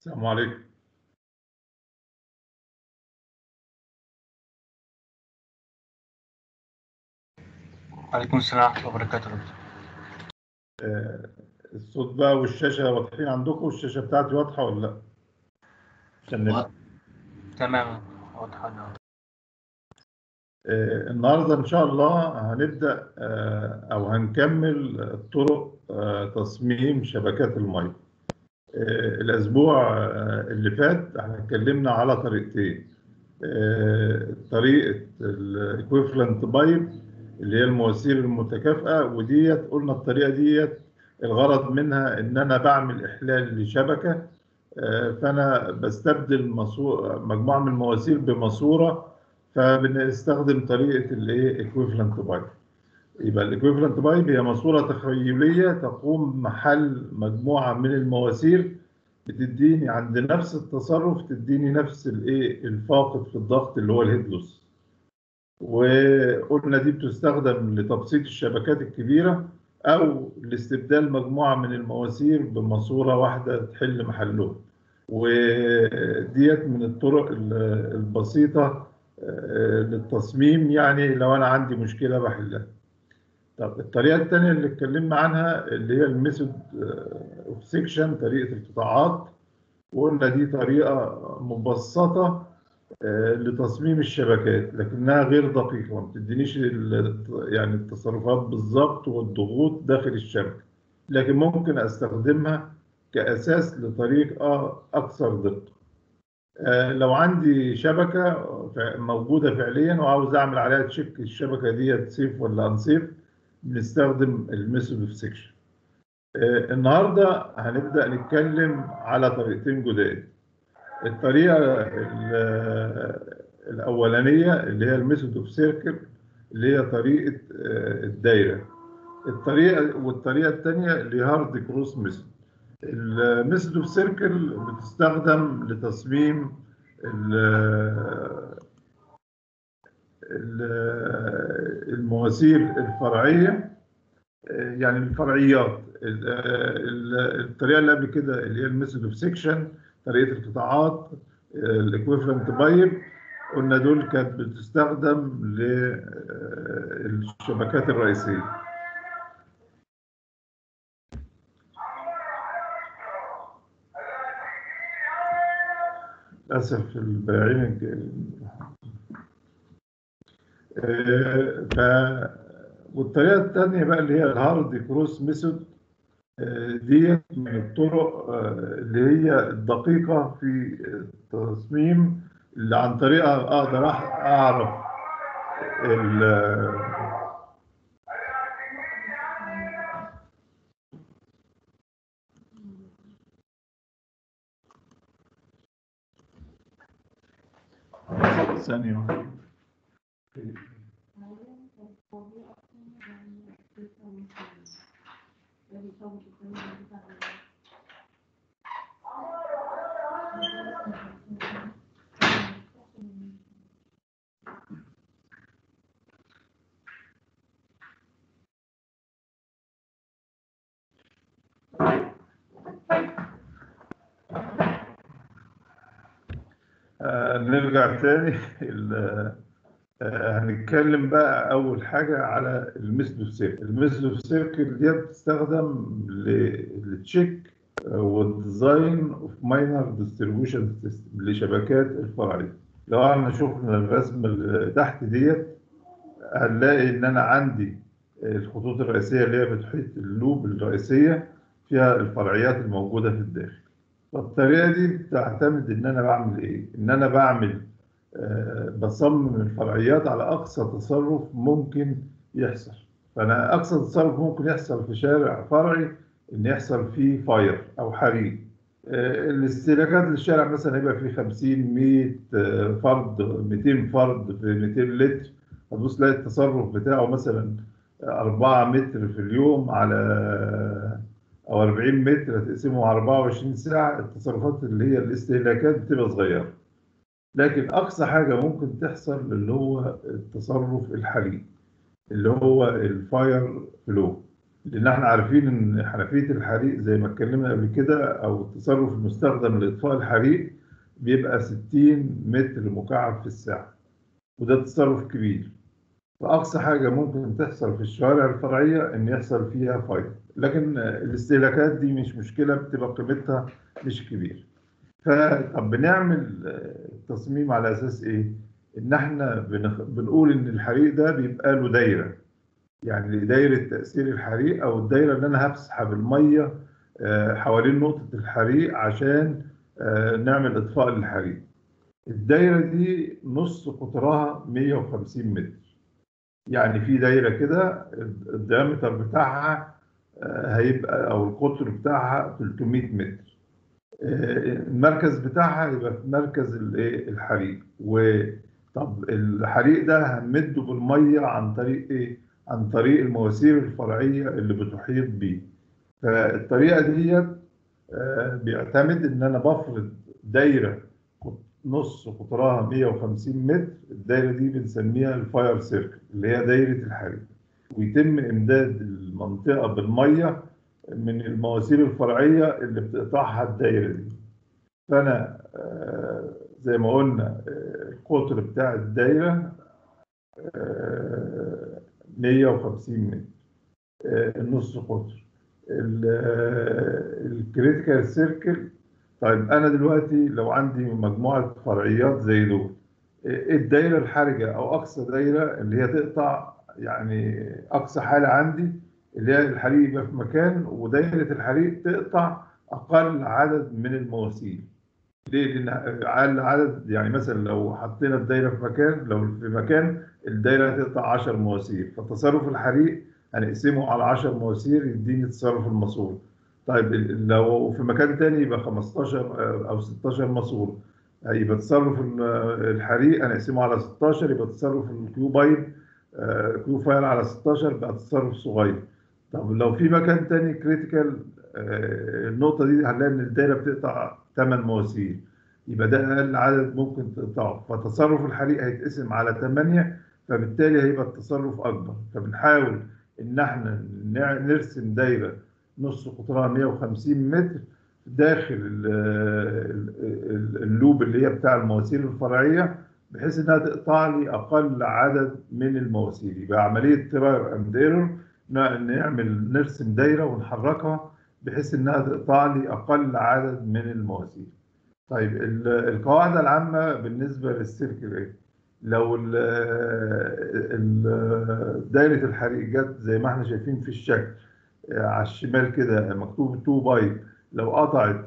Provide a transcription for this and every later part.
السلام عليكم عليكم السلام ورحمة الله وبركاته دكتور آه، الصوت بقى والشاشة واضحين عندكم والشاشة بتاعتي واضحة ولا لا؟ عشان نبدأ. تمام واضحة نعم. آه، النهارده إن شاء الله هنبدأ آه، أو هنكمل طرق آه، تصميم شبكات المية. آه، الأسبوع آه، اللي فات احنا اتكلمنا على طريقتين. آه، طريقة الإيكويفالنت بايب اللي هي المواسير المتكافئة وديت قلنا الطريقة ديت الغرض منها إن أنا بعمل إحلال لشبكة آه، فأنا بستبدل ماسو- مجموعة من المواسير بماسورة فبنستخدم طريقة الإيه إيكويفالنت بايب يبقى الإيكويفالنت بايب هي ماسورة تخيلية تقوم محل مجموعة من المواسير بتديني عند نفس التصرف تديني نفس الإيه الفاقد في الضغط اللي هو الهيدلوس وقلنا دي بتستخدم لتبسيط الشبكات الكبيرة أو لاستبدال مجموعة من المواسير بماسورة واحدة تحل محلهم وديت من الطرق ال- البسيطة آه، للتصميم يعني لو أنا عندي مشكلة بحلها طب الطريقة الثانية اللي اتكلمنا عنها اللي هي الميثود اوف سيكشن طريقة القطاعات وقلنا دي طريقة مبسطة آه، لتصميم الشبكات لكنها غير دقيقة ما بتدينيش ال- يعني التصرفات بالظبط والضغوط داخل الشبكة لكن ممكن استخدمها كأساس لطريقة أكثر دقة آه، لو عندي شبكة فع- موجودة فعليا وعاوز أعمل عليها تشيك الشبكة دي سيف ولا أنسيف بنستخدم الميثود اوف سيكشن النهاردة هنبدأ نتكلم على طريقتين جداد الطريقة ال- الأولانية اللي هي الميثود اوف سيركل اللي هي طريقة آه، الدايرة الطريقة والطريقة الثانية اللي هي هارد كروس ميثود الميثود اوف سيركل بتستخدم لتصميم ال- ال- المواسير الفرعية آه، يعني الفرعيات ال- ال- الطريقة اللي قبل كده اللي هي الميثود اوف سيكشن طريقة القطاعات الايكويفالنت بايب قلنا دول كانت بتستخدم للشبكات الرئيسية للأسف البياعين الج- آه، ف والطريقة الثانية بقى اللي هي الهارد كروس ميثود دي من الطرق آه، اللي هي الدقيقة في التصميم اللي عن طريقها أقدر أح- أعرف ال- ثانية واحدة. آه، نرجع تاني ال- آه، هنتكلم بقى أول حاجة على الميثود اوف سيركل الميثود اوف سيركل دي بتستخدم للتشيك والديزاين اوف ماينر ديستريبيوشن سيستم لشبكات الفرعية لو احنا شفنا الرسم اللي تحت ديت هنلاقي ان انا عندي الخطوط الرئيسية اللي هي بتحيط اللوب الرئيسية فيها الفرعيات الموجودة في الداخل فالطريقة دي بتعتمد ان انا بعمل ايه؟ ان انا بعمل آه، بصمم الفرعيات على اقصى تصرف ممكن يحصل فانا اقصى تصرف ممكن يحصل في شارع فرعي ان يحصل فيه فاير او حريق آه، الاستهلاكات للشارع مثلا هيبقى فيه 50 100 آه، فرد 200 فرد في 200 لتر هتبص تلاقي التصرف بتاعه مثلا 4 متر في اليوم على او 40 متر هتقسمه على 24 ساعه التصرفات اللي هي الاستهلاكات بتبقى صغيره لكن اقصى حاجه ممكن تحصل اللي هو التصرف الحريق اللي هو الفاير فلو لان احنا عارفين ان حنفيه الحريق زي ما اتكلمنا قبل كده او التصرف المستخدم لاطفاء الحريق بيبقى 60 متر مكعب في الساعه وده تصرف كبير فاقصى حاجه ممكن تحصل في الشوارع الفرعيه ان يحصل فيها فاير لكن الاستهلاكات دي مش مشكله بتبقى قيمتها مش كبير فطب بنعمل تصميم على اساس ايه ان احنا بنخ... بنقول ان الحريق ده بيبقى له دايره يعني دايره تاثير الحريق او الدايره اللي انا هسحب الميه حوالين نقطه الحريق عشان نعمل اطفاء للحريق الدايره دي نص قطرها 150 متر يعني في دايره كده الديامتر بتاعها هيبقى او القطر بتاعها 300 متر المركز بتاعها يبقى في مركز الحريق وطب الحريق ده هنمده بالميه عن طريق ايه عن طريق المواسير الفرعيه اللي بتحيط بيه فالطريقه ديت بيعتمد ان انا بفرض دايره نص قطرها 150 متر الدايره دي بنسميها الفاير سيركل اللي هي دايره الحريق ويتم امداد المنطقه بالميه من المواسير الفرعيه اللي بتقطعها الدايره دي فانا زي ما قلنا القطر بتاع الدايره 150 متر النص قطر الكريتيكال سيركل طيب انا دلوقتي لو عندي مجموعه فرعيات زي دول الدايره الحرجه او اقصى دايره اللي هي تقطع يعني اقصى حاله عندي اللي هي الحريق يبقى في مكان ودايره الحريق تقطع اقل عدد من المواسير ليه؟ لان اقل عدد يعني مثلا لو حطينا الدايره في مكان لو في مكان الدايره هتقطع 10 مواسير فتصرف الحريق هنقسمه على 10 مواسير يديني تصرف الماسوره طيب لو في مكان تاني يبقى 15 او 16 ماسوره يبقى تصرف الحريق هنقسمه على 16 يبقى تصرف الكيو بايب كيو فاير على 16 بقى تصرف صغير طب لو في مكان تاني كريتيكال النقطه دي هنلاقي ان الدايره بتقطع 8 مواسير يبقى ده اقل عدد ممكن تقطعه فتصرف الحريق هيتقسم على 8 فبالتالي هيبقى التصرف اكبر فبنحاول ان احنا نرسم دايره نص قطرها 150 متر داخل اللوب اللي هي بتاع المواسير الفرعيه بحيث انها تقطع لي اقل عدد من المواسير يبقى عمليه تراير اند ايرور نعمل نرسم دايره ونحركها بحيث انها تقطع لي اقل عدد من المواسير. طيب القواعد العامه بالنسبه للسيركل ايه؟ لو دايره الحريق جت زي ما احنا شايفين في الشكل على الشمال كده مكتوب تو بايب لو قطعت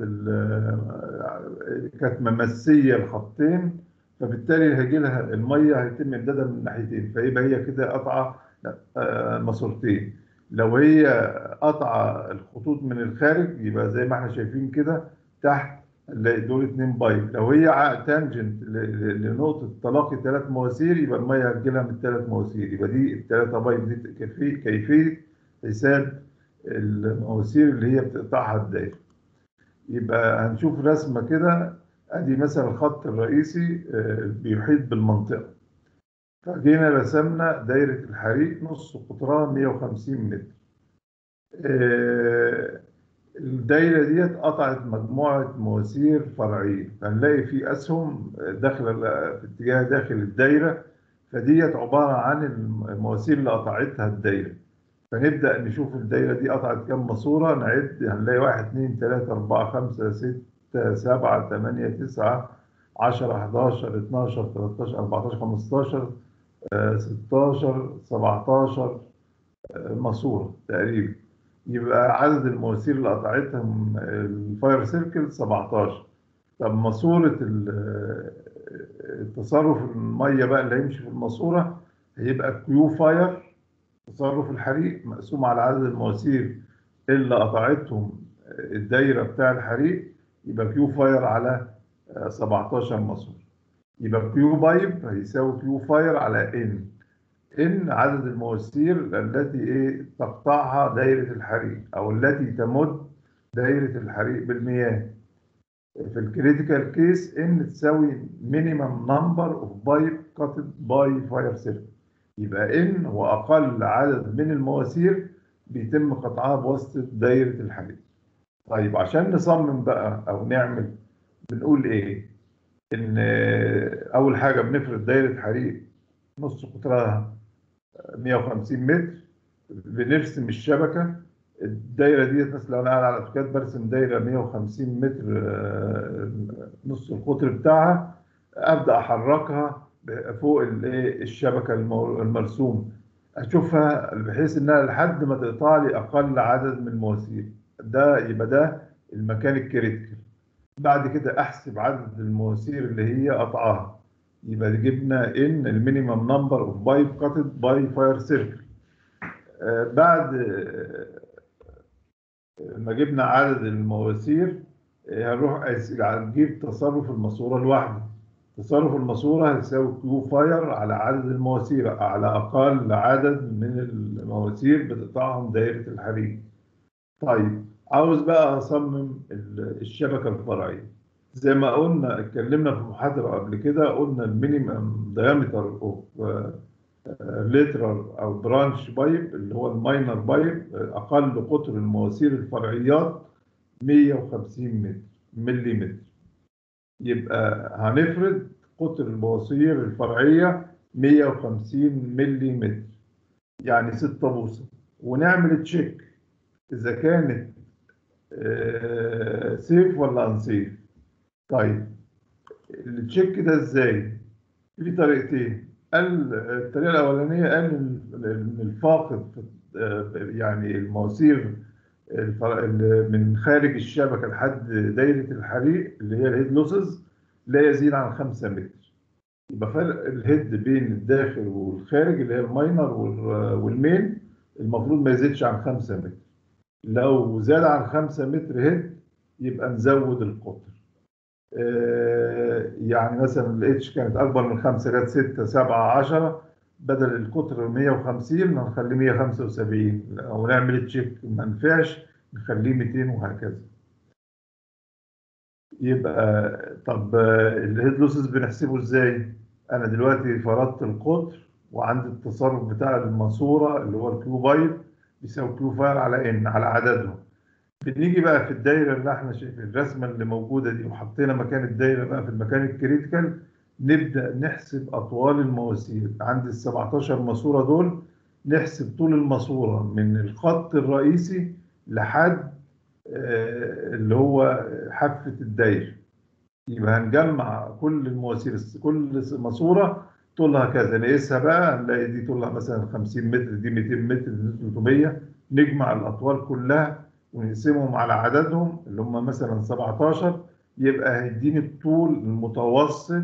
كانت ممسيه الخطين فبالتالي هيجي لها الميه هيتم امدادها من ناحيتين فيبقى هي كده قطعه ماسورتين لو هي قطعه الخطوط من الخارج يبقى زي ما احنا شايفين كده تحت نلاقي دول اتنين بايب لو هي تانجنت لنقطه تلاقي ثلاث مواسير يبقى الميه هتجي لها من الثلاث مواسير يبقى دي الثلاثه بايب دي كيفيه كيفيه حساب المواسير اللي هي بتقطعها الدايره يبقى هنشوف رسمه كده ادي مثلا الخط الرئيسي بيحيط بالمنطقه فجينا رسمنا دايره الحريق نص قطرها 150 متر الدايره ديت قطعت مجموعه مواسير فرعيه فنلاقي في اسهم داخله في اتجاه داخل الدايره فديت عباره عن المواسير اللي قطعتها الدايره فنبدا نشوف الدايره دي قطعت كام ماسوره نعد هنلاقي 1 2 3 4 5 6 7 8 9 10 11 12 13 14 15 16 17 ماسوره تقريبا يبقى عدد المواسير اللي قطعتهم الفاير سيركل 17 طب ماسوره التصرف الميه بقى اللي هيمشي في الماسوره هيبقى كيو فاير تصرف الحريق مقسوم على عدد المواسير اللي قطعتهم الدايره بتاع الحريق يبقى كيو فاير على 17 ماسور يبقى كيو بايب هيساوي كيو فاير على ان ان عدد المواسير التي ايه تقطعها دايره الحريق او التي تمد دايره الحريق بالمياه في الكريتيكال كيس ان تساوي مينيمم نمبر اوف بايب كاتد باي فاير سيركل يبقى ان هو اقل عدد من المواسير بيتم قطعها بواسطه دايره الحريق. طيب عشان نصمم بقى او نعمل بنقول ايه؟ ان اول حاجه بنفرض دايره حريق نص قطرها 150 متر بنرسم الشبكه الدايره دي مثلا لو انا قاعد على اوتوكاد برسم دايره 150 متر آه، نص القطر بتاعها ابدا احركها فوق الايه الشبكه المو- المرسوم اشوفها بحيث انها لحد ما تقطع لي اقل عدد من المواسير ده يبقى ده المكان الكريتيكال بعد كده احسب عدد المواسير اللي هي قطعها يبقى جبنا ان المينيمم نمبر اوف بايب كاتد باي فاير سيركل بعد آه، ما جبنا عدد المواسير آه، هنروح أس- هنجيب تصرف الماسوره لوحده تصرف الماسوره هيساوي كيو فاير على عدد المواسير على اقل عدد من المواسير بتقطعهم دائره الحريق طيب عاوز بقى اصمم ال- الشبكه الفرعيه زي ما قلنا اتكلمنا في محاضره قبل كده قلنا المينيمم دايمتر اوف ليترال او برانش بايب اللي هو الماينر بايب اقل قطر المواسير الفرعيات 150 متر ملي متر يبقى هنفرض قطر المواسير الفرعيه 150 ملي متر يعني 6 بوصه ونعمل تشيك اذا كانت آه، سيف ولا انسيف طيب التشيك ده ازاي في طريقتين قال الطريقه الاولانيه قال ان إن الفاقد في- آه، يعني المواسير الفر- اللي من خارج الشبكه لحد دايره الحريق اللي هي الهيد لوسز لا يزيد عن 5 متر يبقى فرق الهيد بين الداخل والخارج اللي هي الماينر وال- والمين المفروض ما يزيدش عن 5 متر لو زاد عن 5 متر هيد يبقى نزود القطر آه، يعني مثلا الاتش كانت اكبر من 5 جت 6 7 10 بدل القطر 150 هنخليه 175 او نعمل تشيك ما نفعش نخليه 200 وهكذا يبقى طب آه، الهيد لوسز بنحسبه ازاي انا دلوقتي فرضت القطر وعندي التصرف بتاع الماسوره اللي هو الكيو بايب بيساوي كيو فاير على ان على عددهم بنيجي بقى في الدايره اللي احنا شايفين الرسمه اللي موجوده دي وحطينا مكان الدايره بقى في المكان الكريتيكال نبدا نحسب اطوال المواسير عند ال 17 ماسوره دول نحسب طول الماسوره من الخط الرئيسي لحد آه، اللي هو حافه الدايره يبقى هنجمع كل المواسير كل ماسوره طولها كذا نقيسها بقى هنلاقي دي طولها مثلا 50 متر دي 200 متر دي 300 نجمع الاطوال كلها ونقسمهم على عددهم اللي هم مثلا 17 يبقى هيديني الطول المتوسط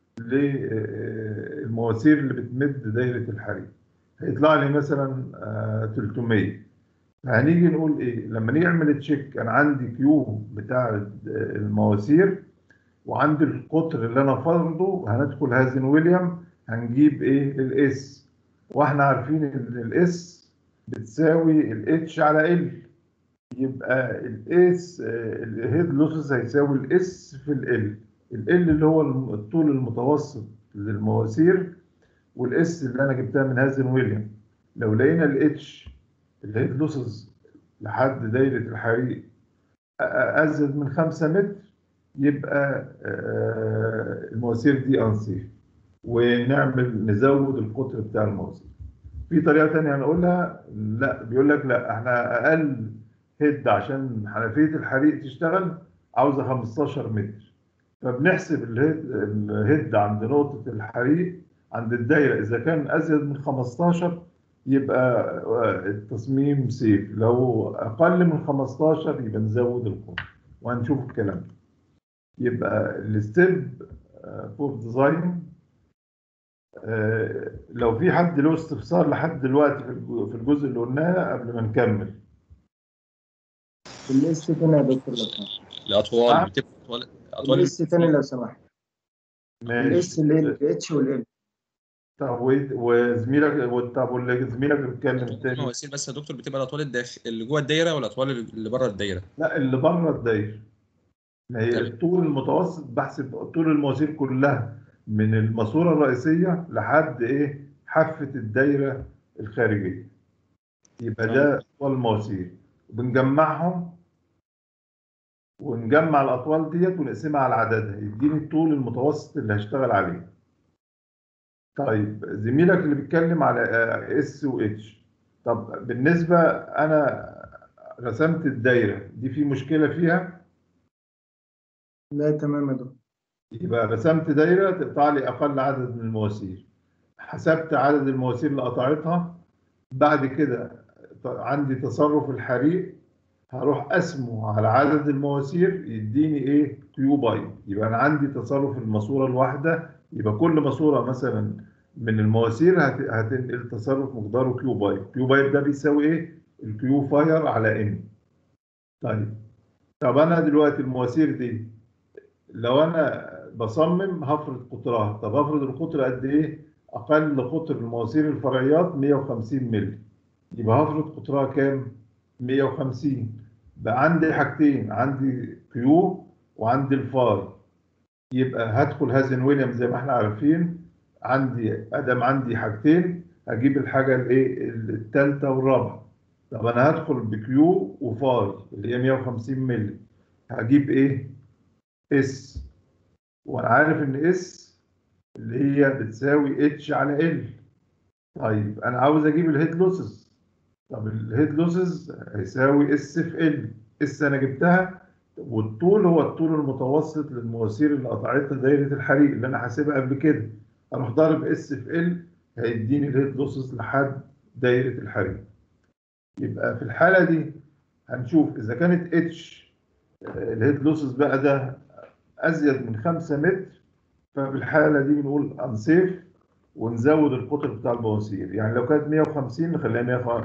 للمواسير اللي بتمد دايره الحريق هيطلع لي مثلا آه، 300 هنيجي نقول ايه لما نيجي نعمل تشيك انا عندي كيو بتاع المواسير وعندي القطر اللي انا فرضه هندخل هازن ويليام هنجيب ايه الاس واحنا عارفين ان الاس بتساوي الاتش على ال يبقى الاس الهيد لوسز هيساوي الاس في ال ال اللي هو الطول المتوسط للمواسير والاس اللي انا جبتها من هازن ويليام لو لقينا الاتش الهيد لوسز لحد دايره الحريق أ- أ- ازيد من 5 متر يبقى آه، المواسير دي انسيف ونعمل نزود القطر بتاع المواسير في طريقه تانية هنقولها لا بيقول لك لا احنا اقل هيد عشان حنفيه الحريق تشتغل عاوزه 15 متر فبنحسب الهيد الهيد عند نقطه الحريق عند الدايره اذا كان ازيد من 15 يبقى التصميم سيف لو اقل من 15 يبقى نزود القطر وهنشوف الكلام ده يبقى الستيب فور ديزاين لو في حد له استفسار لحد دلوقتي في الج- في الجزء اللي قلناه قبل ما نكمل الاس تاني يا دكتور لو سمحت الاطوال نعم. بتبقى اطوال اطوال الاس تاني لو سمحت الاس ماشي اللي الاتش والال طب و- وزميلك و- طب واللي زميلك بيتكلم التاني المواسير بس يا دكتور بتبقى الاطوال الداخل اللي جوه الدايره ولا الاطوال اللي بره الدايره لا اللي بره الدايره ما هي تمام. الطول المتوسط بحسب طول المواسير كلها من الماسوره الرئيسيه لحد ايه حافه الدايره الخارجيه يبقى ده اطوال المواسير بنجمعهم ونجمع الاطوال ديت ونقسمها على عددها يديني الطول المتوسط اللي هشتغل عليه طيب زميلك اللي بيتكلم على اس واتش طب بالنسبه انا رسمت الدايره دي في مشكله فيها لا تمام يا دكتور يبقى رسمت دايره تقطع لي اقل عدد من المواسير حسبت عدد المواسير اللي قطعتها بعد كده عندي تصرف الحريق هروح اسمه على عدد المواسير يديني ايه كيو باي يبقى انا عندي تصرف الماسوره الواحده يبقى كل ماسوره مثلا من المواسير هت- هتنقل تصرف مقداره كيو باي كيو باي ده بيساوي ايه الكيو فاير على ان طيب طب انا دلوقتي المواسير دي لو انا بصمم هفرض قطرها طب هفرض القطر قد ايه اقل قطر المواسير الفرعيات 150 مللي يبقى هفرض قطرها كام 150 بقى عندي حاجتين عندي كيو وعندي الفاي يبقى هدخل هازن ويليام زي ما احنا عارفين عندي ادم عندي حاجتين هجيب الحاجه الايه الثالثه والرابعه طب انا هدخل بكيو وفاي اللي هي 150 مللي هجيب ايه اس وانا عارف ان اس اللي هي بتساوي اتش على ال طيب انا عاوز اجيب الهيد لوسز طب الهيد لوسز هيساوي اس في ال اس انا جبتها والطول هو الطول المتوسط للمواسير اللي قطعتها دايره الحريق اللي انا حاسبها قبل كده اروح ضارب اس في ال هيديني الهيد لوسز لحد دايره الحريق يبقى في الحاله دي هنشوف اذا كانت اتش الهيد لوسز بقى ده ازيد من 5 متر فبالحاله دي بنقول انسيف ونزود القطر بتاع المواسير يعني لو كانت 150 نخليها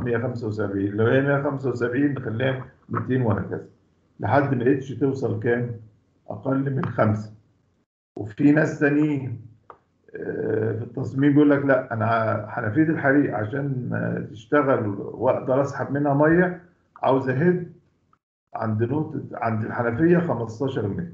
175 لو هي 175 نخليها 200 وهكذا لحد ما اتش توصل كام اقل من 5 وفي ناس تانيين آه، في التصميم بيقول لك لا انا ع- حنفيه الحريق عشان آه، تشتغل واقدر اسحب منها ميه عاوز اهد عند نقطه عند الحنفيه 15 متر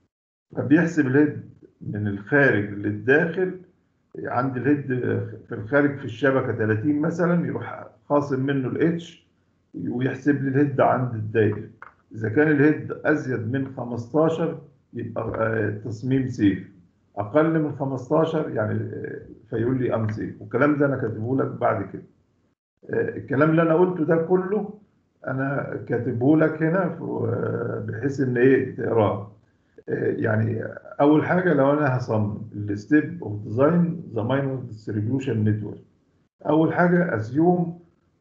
فبيحسب الهيد من الخارج للداخل عند الهيد في الخارج في الشبكه 30 مثلا يروح خاصم منه الاتش ويحسب لي الهيد عند الدايره اذا كان الهيد ازيد من 15 يبقى آه، التصميم سيف اقل من 15 يعني آه، فيقول لي ام سيف والكلام ده انا كاتبه لك بعد كده آه، الكلام اللي انا قلته ده كله انا كاتبه لك هنا في- آه، بحيث ان ايه تقراه آه، يعني اول حاجه لو انا هصمم الستيب اوف ديزاين ذا ماينر ديستريبيوشن نتورك اول حاجه اسيوم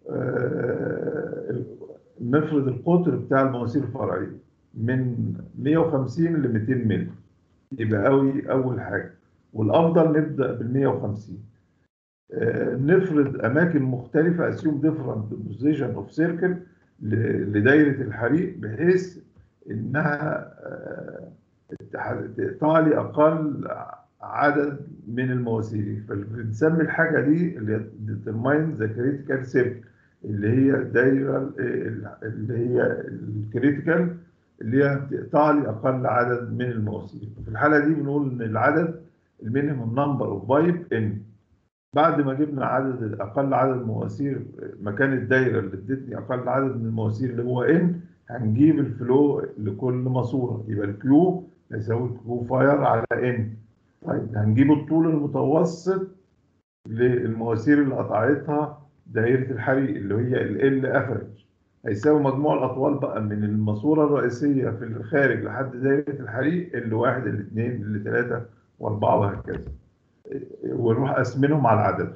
نفرض القطر بتاع المواسير الفرعيه من 150 ل 200 مللي يبقى قوي اول حاجه والافضل نبدا بال 150 آه، نفرض اماكن مختلفه اسيوم ديفرنت بوزيشن اوف سيركل لدايره الحريق بحيث انها آه، تقطع لي اقل عدد من المواسير فبنسمي الحاجه دي اللي هي determine the critical circle اللي هي الدايره ال- اللي هي الكريتيكال اللي هي بتقطع لي اقل عدد من المواسير في الحاله دي بنقول ان العدد المينيمم نمبر اوف بايب ان بعد ما جبنا عدد اقل عدد مواسير مكان الدايره اللي ادتني اقل عدد من المواسير اللي هو ان هنجيب الفلو لكل ماسوره يبقى الكيو يساوي الكيو فاير على ان طيب هنجيب الطول المتوسط للمواسير اللي قطعتها دائره الحريق اللي هي ال افريج هيساوي مجموع الاطوال بقى من الماسوره الرئيسيه في الخارج لحد دائره الحريق ال واحد ال اثنين ال ثلاثه واربعه وهكذا ونروح قاسمينهم على عددهم.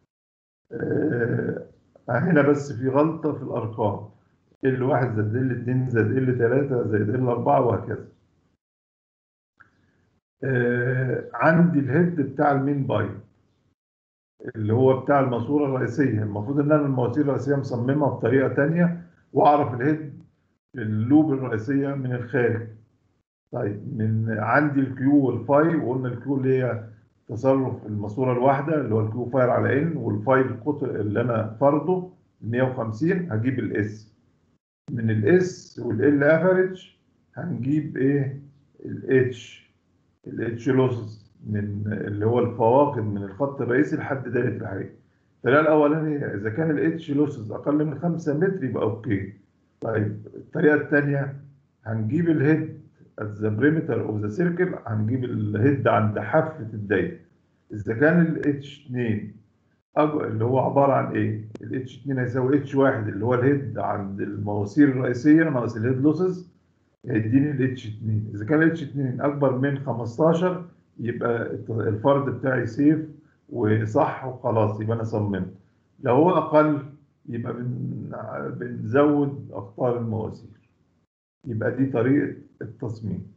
آه، هنا بس في غلطه في الارقام ال واحد زائد ال اثنين زائد ال ثلاثه زائد ال اربعه وهكذا. آه، عندي الهيد بتاع المين بايب اللي هو بتاع الماسوره الرئيسيه المفروض ان انا المواسير الرئيسيه مصممها بطريقه تانية واعرف الهيد اللوب الرئيسيه من الخارج طيب من عندي الكيو والفاي وقلنا الكيو اللي هي تصرف الماسوره الواحده اللي هو الكيو فاير على ان والفاي القطر اللي انا فرضه 150 هجيب الاس من الاس والال افريج هنجيب ايه الاتش الاتش لوسز من اللي هو الفواقد من الخط الرئيسي لحد دايره الحريق الطريقه الاولانيه اذا كان الاتش لوسز اقل من 5 متر يبقى اوكي طيب الطريقه الثانيه هنجيب الهيد at the perimeter of the circle هنجيب الهيد عند حافه الدايره اذا كان الاتش 2 اللي هو عباره عن ايه؟ الاتش 2 هيساوي اتش 1 اللي هو الهيد عند المواسير الرئيسيه ناقص الهيد لوسز هيديني الاتش 2 اذا كان الاتش 2 اكبر من 15 يبقى الفرد بتاعي سيف وصح وخلاص يبقى انا صممت لو هو اقل يبقى بن... بنزود اخطار المواسير يبقى دي طريقه التصميم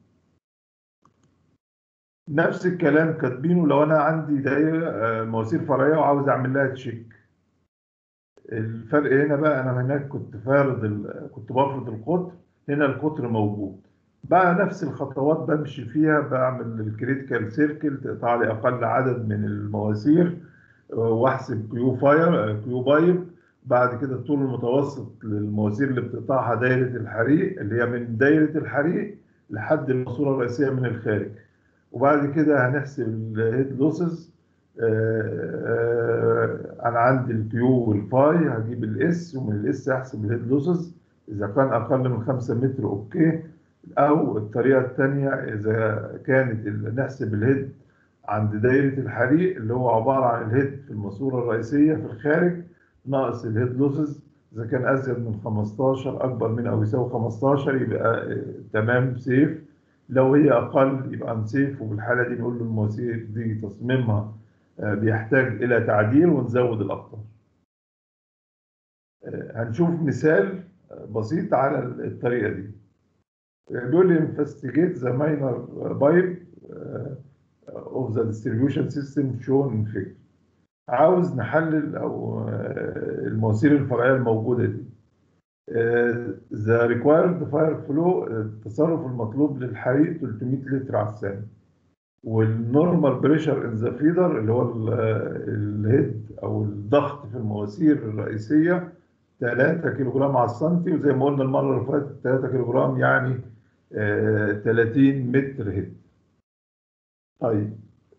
نفس الكلام كاتبينه لو انا عندي دايره آه، مواسير فرعيه وعاوز اعمل لها تشيك الفرق هنا بقى انا هناك كنت فارض ال... كنت بفرض القطر هنا القطر موجود بقى نفس الخطوات بمشي فيها بعمل الكريتيكال سيركل تقطع لي اقل عدد من المواسير آه، واحسب كيو فاير كيو بايب بعد كده الطول المتوسط للمواسير اللي بتقطعها دايره الحريق اللي هي من دايره الحريق لحد الماسوره الرئيسيه من الخارج وبعد كده هنحسب الهيد لوسز انا عندي الكيو والفاي هجيب الاس ومن الاس احسب الهيد لوسز اذا كان اقل من 5 متر اوكي او الطريقه الثانيه اذا كانت ال- نحسب الهيد عند دايره الحريق اللي هو عباره عن الهيد في الماسوره الرئيسيه في الخارج ناقص الهيد لوسز اذا كان ازيد من 15 اكبر من او يساوي 15 يبقى آه، تمام سيف لو هي اقل يبقى نسيف وفي الحاله دي نقول له المواسير دي تصميمها آه، بيحتاج الى تعديل ونزود الاقطار آه، هنشوف مثال آه، بسيط على الطريقه دي آه، بيقول لي investigate the minor pipe آه، of the distribution system shown in figure عاوز نحلل او آه، المواسير الفرعيه الموجوده دي آه، the required fire flow التصرف المطلوب للحريق 300 لتر على الثانية والنورمال بريشر ان ذا فيدر اللي هو ال- الهيد او الضغط في المواسير الرئيسيه 3 كيلو جرام على السنتي وزي ما قلنا المره اللي فاتت 3 كيلو جرام يعني آه، 30 متر هيد طيب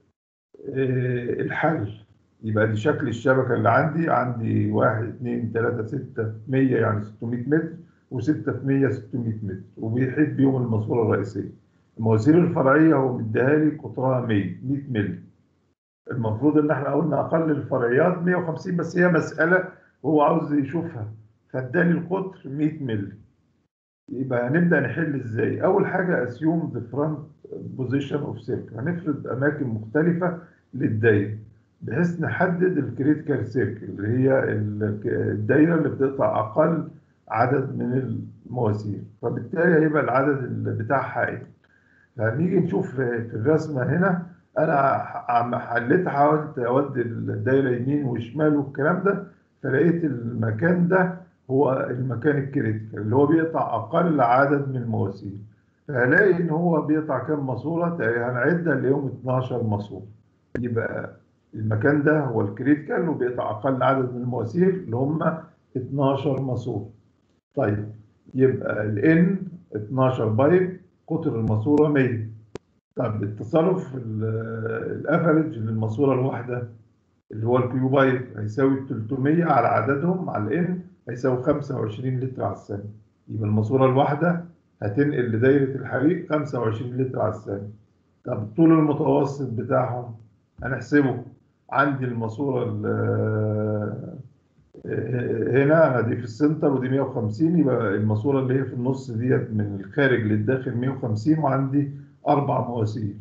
آه، الحل يبقى دي شكل الشبكة اللي عندي عندي واحد اتنين تلاتة ستة مية يعني 600 متر وستة في مية 600 متر وبيحيط بيهم الماسورة الرئيسية المواسير الفرعية هو مديها لي قطرها 100 100 مللي المفروض ان احنا قلنا اقل الفرعيات 150 بس هي مسألة هو عاوز يشوفها فاداني القطر 100 مللي يبقى هنبدأ نحل ازاي اول حاجة assume the front position of circle هنفرض اماكن مختلفة للدايره بحيث نحدد الكريتيكال سيركل اللي هي ال- الدايره اللي بتقطع اقل عدد من المواسير فبالتالي هيبقى العدد اللي بتاعها ايه فنيجي نشوف في في الرسمه هنا انا عم حليت حاولت اودي الدايره يمين وشمال والكلام ده فلقيت المكان ده هو المكان الكريتيكال اللي هو بيقطع اقل عدد من المواسير فهلاقي ان هو بيقطع كام ماسوره هنعدها ليوم 12 ماسوره يبقى المكان ده هو الكريتيكال وبيقطع اقل عدد من المواسير اللي هم 12 ماسوره طيب يبقى الان 12 بايب قطر الماسوره 100 طب التصرف الافرج للماسوره الواحده اللي هو الكيو بايب هيساوي 300 على عددهم على الان هيساوي 25 لتر على الثانيه يبقى الماسوره الواحده هتنقل لدايره الحريق 25 لتر على الثانيه طب الطول المتوسط بتاعهم هنحسبه عندي الماسوره ال- هنا انا دي في السنتر ودي 150 يبقى الماسوره اللي هي في النص ديت من الخارج للداخل 150 وعندي اربع مواسير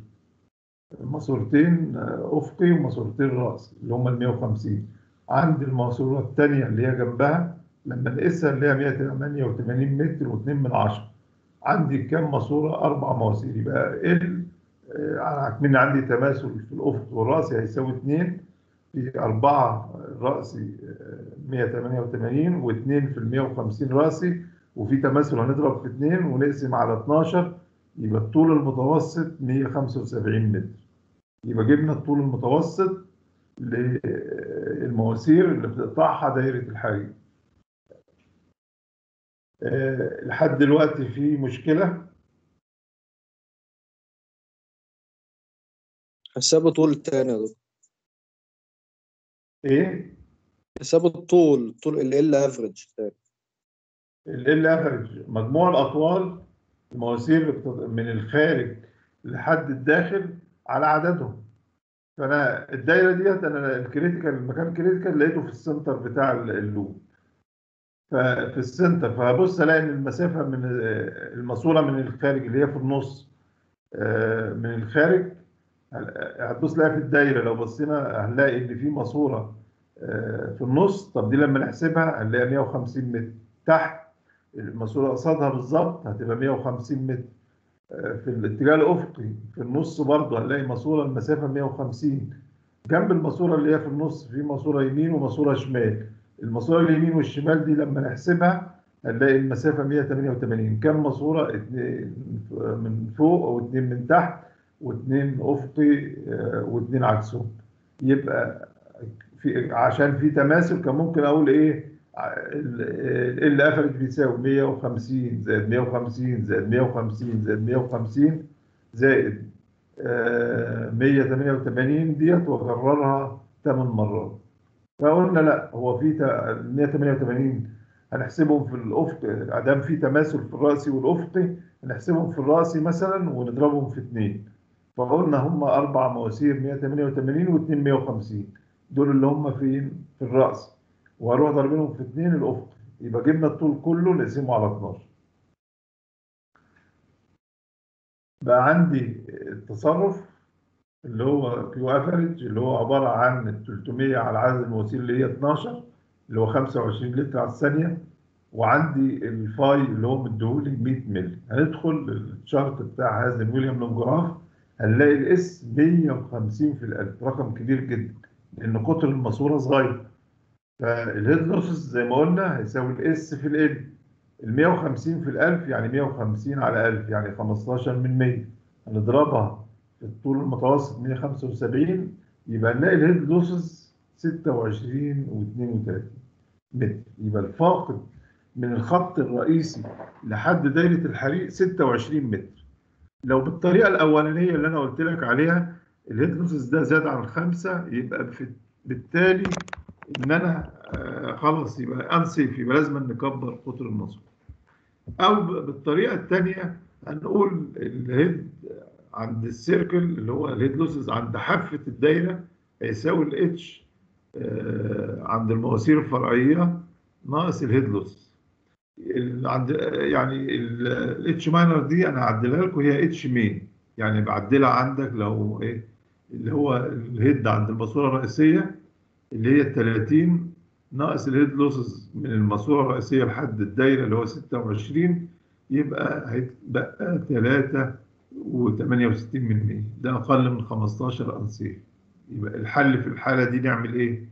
ماسورتين افقي وماسورتين راسي اللي هم ال 150 عندي الماسوره الثانيه اللي هي جنبها لما نقيسها اللي هي 188 متر و2 من 10 عندي كام ماسوره اربع مواسير يبقى ال آه، من عندي تماثل في الافق والراسي هيساوي 2 في 4 راسي آه، 188 و2 في ال 150 راسي وفي تماثل هنضرب في 2 ونقسم على 12 يبقى الطول المتوسط 175 متر يبقى جبنا الطول المتوسط للمواسير اللي بتقطعها دايرة الحريق آه، لحد دلوقتي في مشكلة حساب طول التاني يا دكتور ايه حساب الطول طول ال ال افريج ال افريج مجموع الاطوال المواسير بت- من الخارج لحد الداخل على عددهم فانا الدايره ديت انا الكريتيكال المكان الكريتيكال لقيته في السنتر بتاع ال- اللوب ففي السنتر فهبص الاقي ان المسافه من آه، الماسوره من الخارج اللي هي في النص آه، من الخارج هتبص تلاقي في الدايره لو بصينا هنلاقي ان في ماسوره آه، في النص طب دي لما نحسبها هنلاقي 150 متر تحت الماسوره قصادها بالظبط هتبقى 150 متر آه، في الاتجاه الافقي في النص برضه هنلاقي ماسوره المسافه 150 جنب الماسوره اللي هي في النص في ماسوره يمين وماسوره شمال الماسوره اليمين والشمال دي لما نحسبها هنلاقي المسافه 188 كم ماسوره اتنين من فوق واثنين من تحت واثنين افقي آه، واثنين عكسهم يبقى في عشان في تماثل كان ممكن اقول ايه ال افرج بيساوي 150 زائد 150 زائد 150 زائد 150 زائد آه، 188 ديت واكررها 8 مرات فقلنا لا هو في تا- 188 هنحسبهم في الافق ادام في تماثل في الراسي والافقي هنحسبهم في الراسي مثلا ونضربهم في اثنين فقلنا هم اربع مواسير 188 واثنين 150 دول اللي هم فين في الراس وهروح ضاربينهم في اثنين الافق يبقى جبنا الطول كله نقسمه على 12 بقى عندي التصرف اللي هو كيو افريج اللي هو عباره عن ال 300 على عدد المواسير اللي هي 12 اللي هو 25 لتر على الثانيه وعندي الفاي اللي هو مديهولي 100 مللي هندخل الشارت بتاع هذا ويليام لونجراف هنلاقي الاس 150 في الالف رقم كبير جدا لان قطر الماسوره صغير فالهيد لوسز زي ما قلنا هيساوي الاس في ال ال 150 في الالف يعني 150 على 1000 يعني 15 من 100 هنضربها في الطول المتوسط 175 يبقى نلاقي الهيد لوسز 26 و32 متر يبقى الفاقد من الخط الرئيسي لحد دايره الحريق 26 متر لو بالطريقه الاولانيه اللي انا قلت لك عليها الهيد لوسز ده زاد عن خمسه يبقى في بالتالي ان انا آه خلاص يبقى انسيف يبقى لازم نكبر قطر النصب او ب- بالطريقه الثانيه هنقول الهيد عند السيركل اللي هو الهيد لوسز عند حافه الدايره هيساوي الاتش عند المواسير الفرعيه ناقص الهيد لوسز ال- عند يعني الاتش ماينر دي انا هعدلها لكم هي اتش مين يعني بعدلها عندك لو ايه اللي هو الهيد عند الماسوره الرئيسيه اللي هي 30 ناقص الهيد لوسز من الماسوره الرئيسيه لحد الدايره اللي هو 26 يبقى هيتبقى 3 و68 من 100 ده اقل من 15 انسيف يبقى الحل في الحاله دي نعمل ايه؟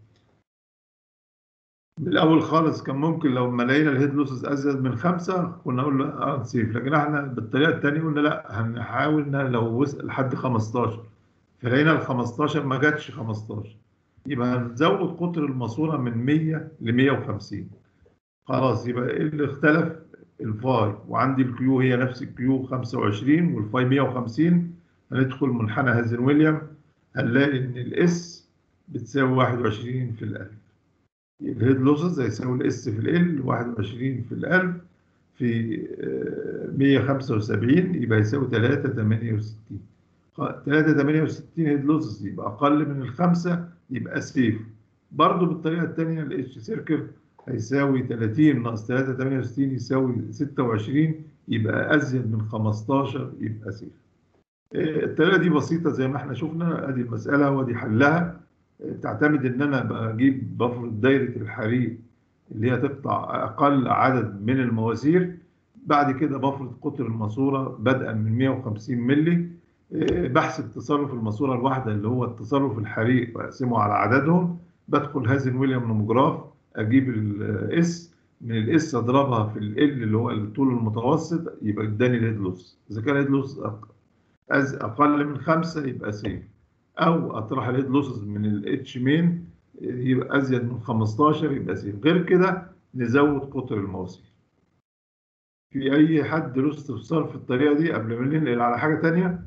من الاول خالص كان ممكن لو ما لقينا الهيد لوسز ازيد من خمسه كنا نقول له انسيف لكن احنا بالطريقه الثانيه قلنا لا هنحاول إن لو وصل لحد 15 فلقينا ال 15 ما جاتش 15 يبقى هنزود قطر الماسوره من 100 ل 150 خلاص يبقى ايه اللي اختلف الفاي وعندي الكيو هي نفس الكيو 25 والفاي 150 هندخل منحنى هازن ويليام هنلاقي ان الاس بتساوي 21 في الالف الهيد لوسز هيساوي الاس في ال 21 في الالف في آه، 175 يبقى يساوي 368 368 هيد لوسز يبقى اقل من الخمسه يبقى سيف برضه بالطريقه الثانيه الاتش سيركل هيساوي 30 ناقص 368 يساوي 26 يبقى ازيد من 15 يبقى سيف آه، الطريقه دي بسيطه زي ما احنا شفنا ادي المساله وادي حلها آه، تعتمد ان انا بجيب بفرض دايره الحريق اللي هي تقطع اقل عدد من المواسير بعد كده بفرض قطر الماسوره بدءا من 150 مللي آه، بحسب تصرف الماسوره الواحده اللي هو التصرف الحريق واقسمه على عددهم بدخل هازن ويليام نوموجراف اجيب الاس من الاس اضربها في ال اللي هو الطول المتوسط يبقى اداني الهيد لوس اذا كان الهيد لوس أز- اقل من خمسه يبقى سيف او اطرح الهيد لوسز من الاتش مين يبقى ازيد من 15 يبقى سيف غير كده نزود قطر المواسير في اي حد له استفسار في الطريقه دي قبل ما ننقل على حاجه تانية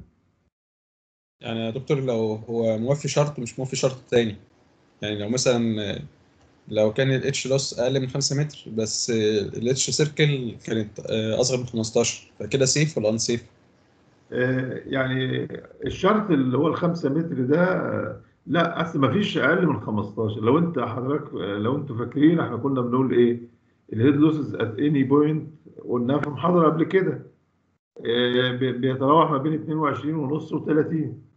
يعني يا دكتور لو هو موفي شرط مش موفي شرط تاني يعني لو مثلا لو كان الاتش لوس اقل من 5 متر بس الاتش سيركل كانت آه، اصغر من 15 فكده سيف ولا ان سيف؟ آه، يعني الشرط اللي هو الخمسة متر ده آه، لا اصل ما فيش اقل من 15 لو انت حضرتك آه، لو انتوا فاكرين احنا كنا بنقول ايه الهيد لوسز ات اني بوينت قلناها في محاضره قبل كده آه، بي- بيتراوح ما بين 22 ونص و30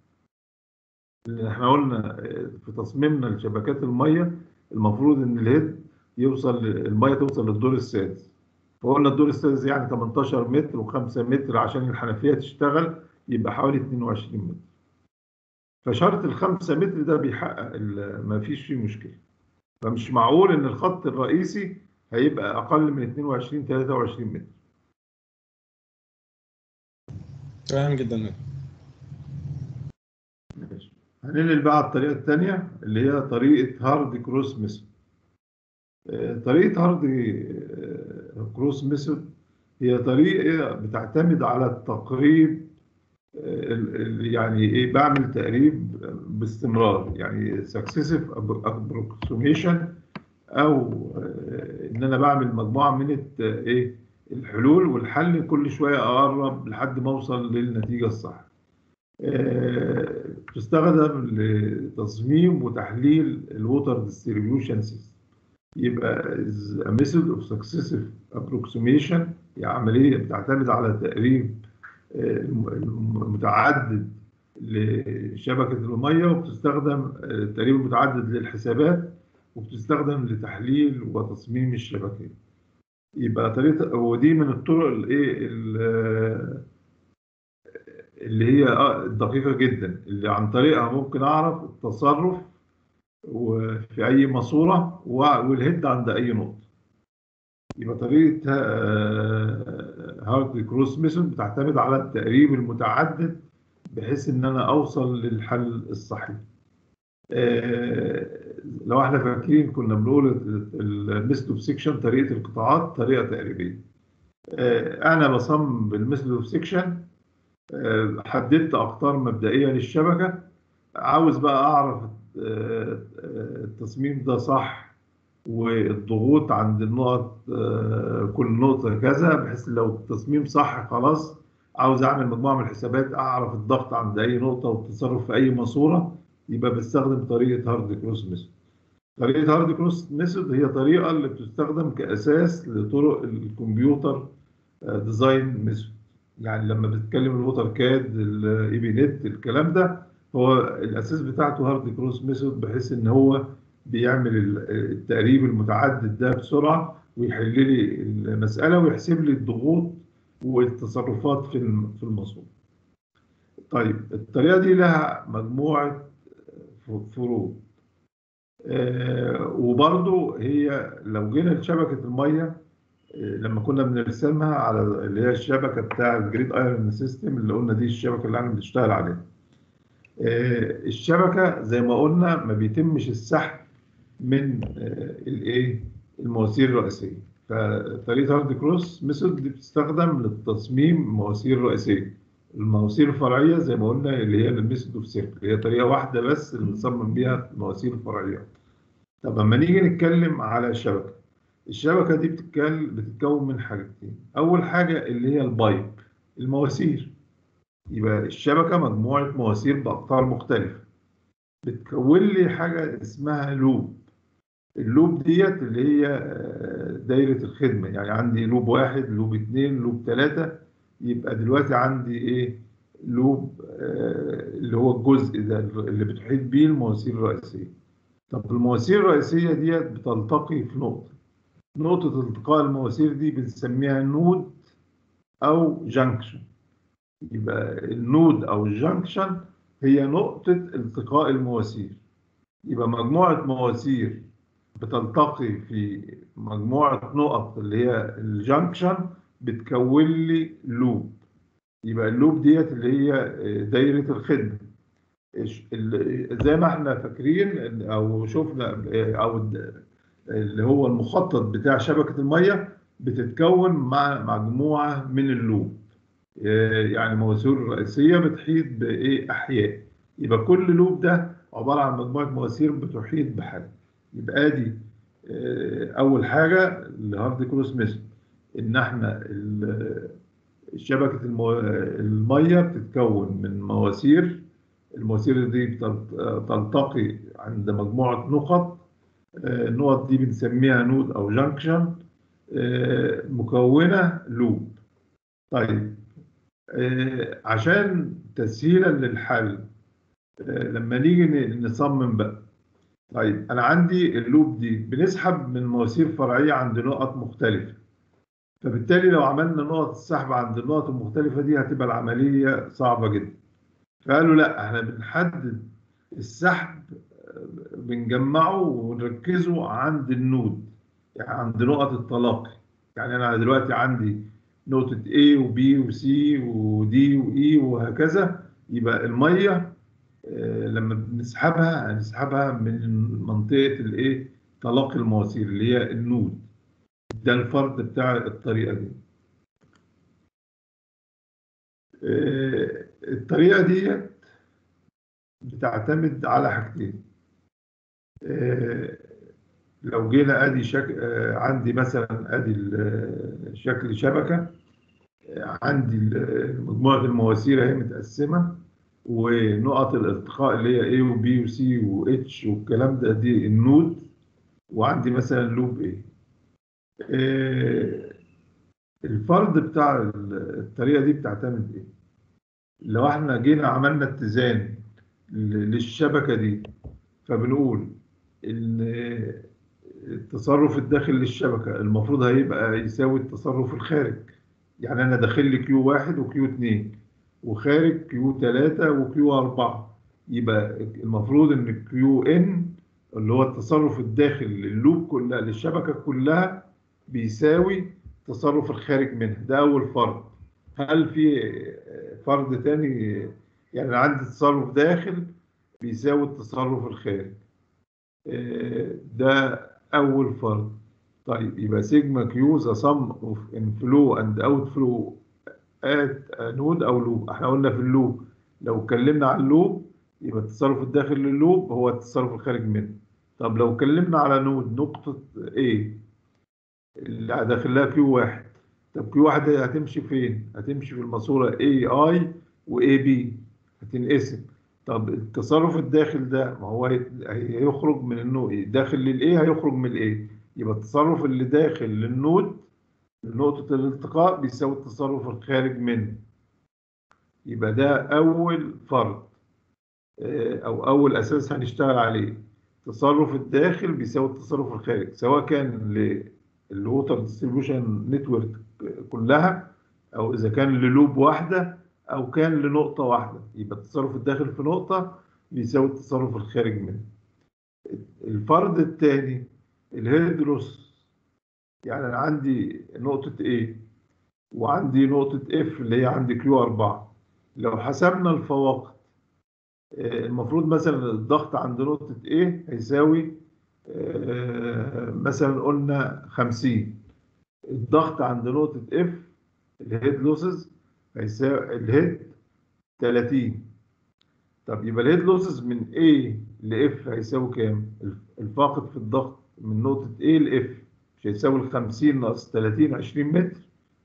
احنا قلنا آه، في تصميمنا لشبكات الميه المفروض ان الهيد يوصل الميه توصل للدور السادس فقلنا الدور السادس يعني 18 متر و5 متر عشان الحنفيه تشتغل يبقى حوالي 22 متر فشرط الخمسة متر ده بيحقق ال- ما فيش فيه مشكلة فمش معقول ان الخط الرئيسي هيبقى اقل من 22 23 متر تمام جدا ماشي هننقل بقى على الطريقة التانية اللي هي طريقة هارد كروس ميثود آه، طريقة هارد آه، كروس ميثود هي طريقة بتعتمد على التقريب آه، ال- ال- يعني ايه بعمل تقريب باستمرار يعني successive approximation او آه، ان انا بعمل مجموعة من الت- ايه الحلول والحل كل شوية اقرب لحد ما اوصل للنتيجة الصح آه، تستخدم لتصميم وتحليل الووتر ديستريبيوشن سيستم يبقى is a method of successive approximation هي عملية بتعتمد على تقريب آه، الم- الم- المتعدد لشبكة المية وبتستخدم آه، التقريب المتعدد للحسابات وبتستخدم لتحليل وتصميم الشبكات يبقى طريقة ودي من الطرق الايه ال- اللي هي آه الدقيقة جدا اللي عن طريقها ممكن أعرف التصرف وفي أي ماسورة و- والهيد عند أي نقطة. يبقى طريقة هارد كروس ميثود بتعتمد على التقريب المتعدد بحيث إن أنا أوصل للحل الصحيح. آه، لو احنا فاكرين كنا بنقول الميثود اوف سيكشن طريقة القطاعات طريقة تقريبية. آه، أنا بصمم بالميثود اوف سيكشن آه، حددت أقطار مبدئية للشبكة عاوز بقى أعرف آه، آه، التصميم ده صح والضغوط عند النقط آه، كل نقطة كذا بحيث لو التصميم صح خلاص عاوز أعمل مجموعة من الحسابات أعرف الضغط عند أي نقطة والتصرف في أي ماسورة يبقى بستخدم طريقة هارد كروس ميثود. طريقة هارد كروس ميثود هي طريقة اللي بتستخدم كأساس لطرق الكمبيوتر ديزاين ميثود. يعني لما بتتكلم الووتر كاد الاي بي نت الكلام ده هو الاساس بتاعته هارد كروس ميثود بحيث ان هو بيعمل ال- التقريب المتعدد ده بسرعه ويحل لي المساله ويحسب لي الضغوط والتصرفات في الم- في المصروف. طيب الطريقه دي لها مجموعه ف- فروق. آه، وبرضو هي لو جينا لشبكه الميه لما كنا بنرسمها على اللي هي الشبكه بتاع الجريد ايرون سيستم اللي قلنا دي الشبكه اللي احنا بنشتغل عليها. آه، الشبكه زي ما قلنا ما بيتمش السحب من آه، الايه المواسير الرئيسيه. فطريقه هارد كروس ميثود دي بتستخدم للتصميم مواسير رئيسيه. المواسير الفرعيه زي ما قلنا اللي هي الميثود اوف سيركل هي طريقه واحده بس اللي بنصمم بيها المواسير الفرعيه. طب لما نيجي نتكلم على الشبكه الشبكة دي بتتكل- بتتكون من حاجتين أول حاجة اللي هي البايب المواسير يبقى الشبكة مجموعة مواسير بأقطار مختلفة بتكون لي حاجة اسمها لوب اللوب ديت اللي هي آه، دايرة الخدمة يعني عندي لوب واحد لوب اتنين لوب تلاتة يبقى دلوقتي عندي ايه لوب آه، اللي هو الجزء ده اللي بتحيط بيه المواسير الرئيسية طب المواسير الرئيسية ديت بتلتقي في نقطة نقطة التقاء المواسير دي بنسميها نود أو جانكشن يبقى النود أو الجانكشن هي نقطة التقاء المواسير يبقى مجموعة مواسير بتلتقي في مجموعة نقط اللي هي الجانكشن بتكون لي لوب يبقى اللوب ديت اللي هي دايرة الخدمة إيش- ال- زي ما احنا فاكرين او شفنا او اللي هو المخطط بتاع شبكة المية بتتكون مع مجموعة من اللوب إيه يعني مواسير رئيسية بتحيط بإيه أحياء يبقى كل لوب ده عبارة عن مجموعة مواسير بتحيط بحاجة يبقى دي آه، اول حاجه الهارد كروس ميثود ان احنا ال- شبكه المو- الميه بتتكون من مواسير المواسير دي بتلت- تلتقي عند مجموعه نقط آه، النقط دي بنسميها نود او جانكشن مكونه لوب طيب آه، عشان تسهيلا للحل آه، لما نيجي ن- نصمم بقى طيب انا عندي اللوب دي بنسحب من مواسير فرعيه عند نقط مختلفه فبالتالي لو عملنا نقط السحب عند النقط المختلفه دي هتبقى العمليه صعبه جدا فقالوا لا احنا بنحدد السحب آه، بنجمعه ونركزه عند النود يعني عند نقط التلاقي يعني انا دلوقتي عندي نقطة A و B و C و D و E وهكذا يبقى المية آه، لما بنسحبها هنسحبها من منطقة الايه تلاقي المواسير اللي هي النود ده الفرد بتاع الطريقة دي آه، الطريقة دي بتعتمد على حاجتين آه، لو جينا ادي شك... آه، عندي مثلا ادي ال- شكل شبكه آه، عندي ال- مجموعه المواسير اهي متقسمه ونقط الالتقاء اللي هي A و B و C و H والكلام ده دي النود وعندي مثلا لوب A آه، الفرض بتاع ال- الطريقه دي بتعتمد ايه؟ لو احنا جينا عملنا اتزان ل- للشبكه دي فبنقول ان التصرف الداخل للشبكة المفروض هيبقى يساوي التصرف الخارج يعني أنا داخل لي كيو واحد وكيو اتنين وخارج كيو تلاتة وكيو أربعة يبقى المفروض إن كيو إن اللي هو التصرف الداخل لللوب كلها للشبكة كلها بيساوي التصرف الخارج منها ده أول فرض هل في فرض تاني يعني أنا عندي تصرف داخل بيساوي التصرف الخارج ده أول فرض طيب يبقى سيجما كيو ذا sum of inflow and outflow at a node أو لوب احنا قلنا في اللوب لو اتكلمنا عن اللوب يبقى التصرف الداخل لللوب هو التصرف الخارج منه طب لو اتكلمنا على نود نقطة A اللي داخل لها كيو واحد طب كيو واحد هتمشي فين؟ هتمشي في الماسورة AI و AB هتنقسم طب التصرف الداخل ده ما هو هي- هيخرج من النود داخل للايه هيخرج من الايه يبقى التصرف اللي داخل للنود نقطة الالتقاء بيساوي التصرف الخارج منه يبقى ده أول فرض آه، أو أول أساس هنشتغل عليه التصرف الداخل بيساوي التصرف الخارج سواء كان للووتر ديستريبيوشن نتورك كلها أو إذا كان للوب واحدة أو كان لنقطة واحدة يبقى التصرف الداخل في نقطة بيساوي التصرف الخارج منه الفرض الثاني الهيدروس يعني أنا عندي نقطة A وعندي نقطة F اللي هي عندي Q4 لو حسبنا الفواقد آه، المفروض مثلا الضغط عند نقطة A هيساوي آه، مثلا قلنا 50 الضغط عند نقطة F الهيد لوسز هيساوي الهيد 30 طب يبقى الهيد لوسز من A ل F هيساوي كام؟ الفاقد في الضغط من نقطة A ل F مش هيساوي ال 50 ناقص 30 20 متر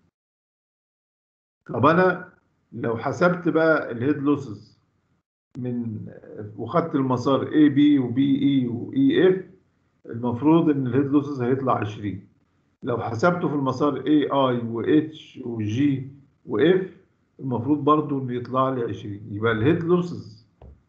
طب انا لو حسبت بقى الهيد لوسز من وخدت المسار A B و B E و E F المفروض ان الهيد لوسز هيطلع 20 لو حسبته في المسار A I و H و G و F المفروض برضو ان يطلع لي 20 يبقى الهيد لوسز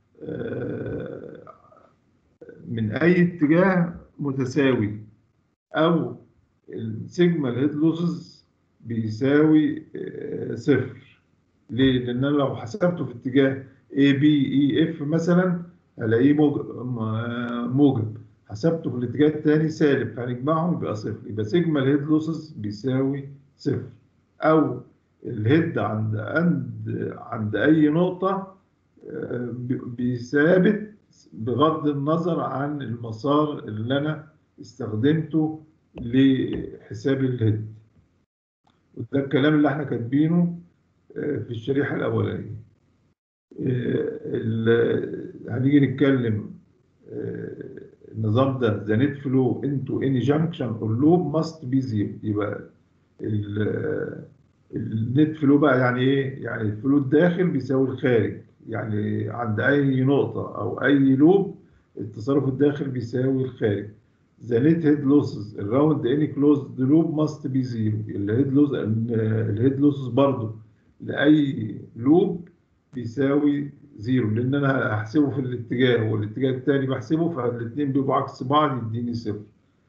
من اي اتجاه متساوي او السيجما الهيد لوسز بيساوي آه، صفر ليه؟ لان انا لو حسبته في اتجاه A B E F مثلا هلاقيه موجب م- موجب حسبته في الاتجاه الثاني سالب فهنجمعهم يبقى صفر يبقى سيجما الهيد لوسز بيساوي صفر او الهيد عند عند عند اي نقطه آه، بي- بيثابت بغض النظر عن المسار اللي انا استخدمته لحساب الهيد وده الكلام اللي احنا كاتبينه آه، في الشريحه الاولانيه آه، ال- هنيجي نتكلم آه، النظام ده the net flow into any junction or loop must be zero يبقى ال- النت فلو بقى يعني ايه؟ يعني الفلو الداخل بيساوي الخارج يعني عند اي نقطة او اي لوب التصرف الداخل بيساوي الخارج The net head losses around any closed loop must be zero الهيد لوز الهيد لوسز برضه لأي لوب بيساوي زيرو لأن أنا هحسبه في الاتجاه والاتجاه التاني بحسبه فالاتنين بيبقوا عكس بعض يديني صفر.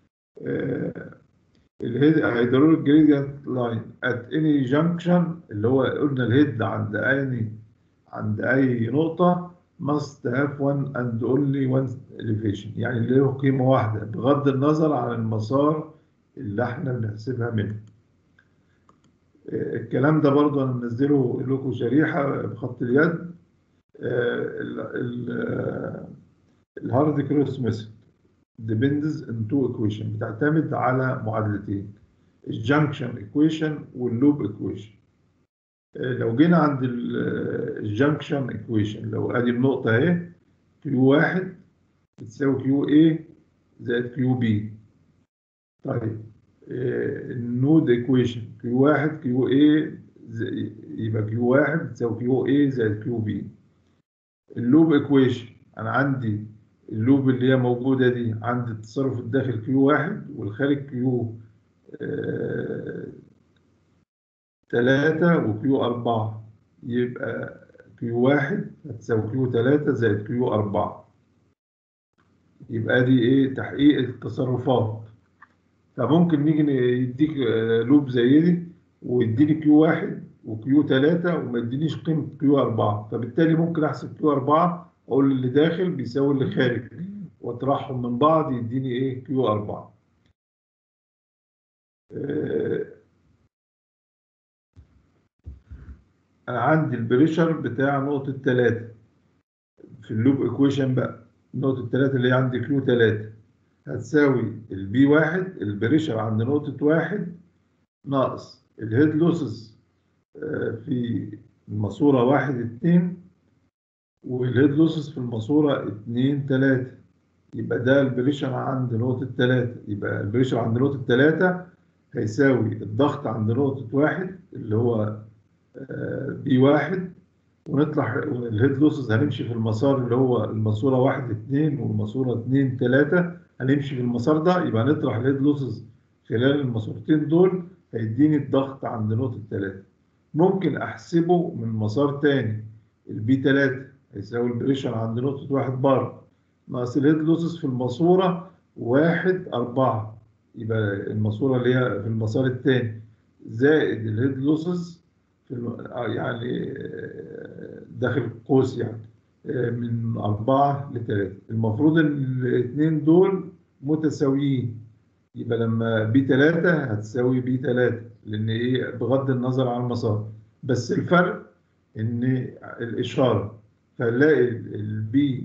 الهيدروليك جريدينت لاين ات اني جانكشن اللي هو قلنا الهيد عند اي عند اي نقطة must have one and only one elevation يعني اللي له قيمة واحدة بغض النظر عن المسار اللي احنا بنحسبها منه. آه، الكلام ده برضه انا منزله لكم شريحة بخط اليد الهارد كروس ميثود depends on two equation بتعتمد على معادلتين الجنكشن ايكويشن واللوب ايكويشن لو جينا عند الجنكشن ايكويشن لو ادي النقطة اهي كيو واحد بتساوي كيو اي زائد كيو بي طيب النود ايكويشن كيو واحد كيو اي يبقى كيو واحد بتساوي كيو اي زائد كيو بي اللوب ايكويشن انا عندي اللوب اللي هي موجودة دي عند التصرف الداخل كيو واحد والخارج كيو تلاتة وكيو أربعة يبقى كيو واحد هتساوي كيو تلاتة زائد كيو أربعة يبقى دي إيه تحقيق التصرفات فممكن نيجي يديك آه، لوب زي دي ويديني كيو واحد وكيو تلاتة وما يدينيش قيمة كيو أربعة فبالتالي ممكن أحسب كيو أربعة أقول اللي داخل بيساوي اللي خارج وأطرحهم من بعض يديني إيه كيو أربعة آه، أنا عندي البريشر بتاع نقطة تلاتة في اللوب إيكويشن بقى نقطة تلاتة اللي هي عندي كيو تلاتة هتساوي البي واحد البريشر عند نقطة واحد ناقص الهيد لوسز في الماسورة واحد اتنين والهيد لوسز في الماسورة اتنين تلاتة يبقى ده البريشر عند نقطة تلاتة يبقى البريشر عند نقطة تلاتة هيساوي الضغط عند نقطة واحد اللي هو بي واحد ونطلع الهيد لوسز هنمشي في المسار اللي هو الماسورة واحد اتنين والماسورة اتنين تلاتة هنمشي في المسار ده يبقى نطرح الهيد لوسز خلال الماسورتين دول هيديني الضغط عند نقطة تلاتة ممكن أحسبه من مسار تاني البي تلاتة هيساوي البريشر عند نقطة واحد بار ناقص الهيد لوسز في الماسورة واحد أربعة يبقى الماسورة اللي هي في المسار التاني زائد الهيد لوسز في الم... آه يعني آه، داخل قوس يعني آه، من أربعة لثلاثة المفروض إن الاثنين دول متساويين يبقى لما بي 3 هتساوي بي 3 لأن إيه بغض النظر عن المسار بس الفرق إن الإشارة فنلاقي البي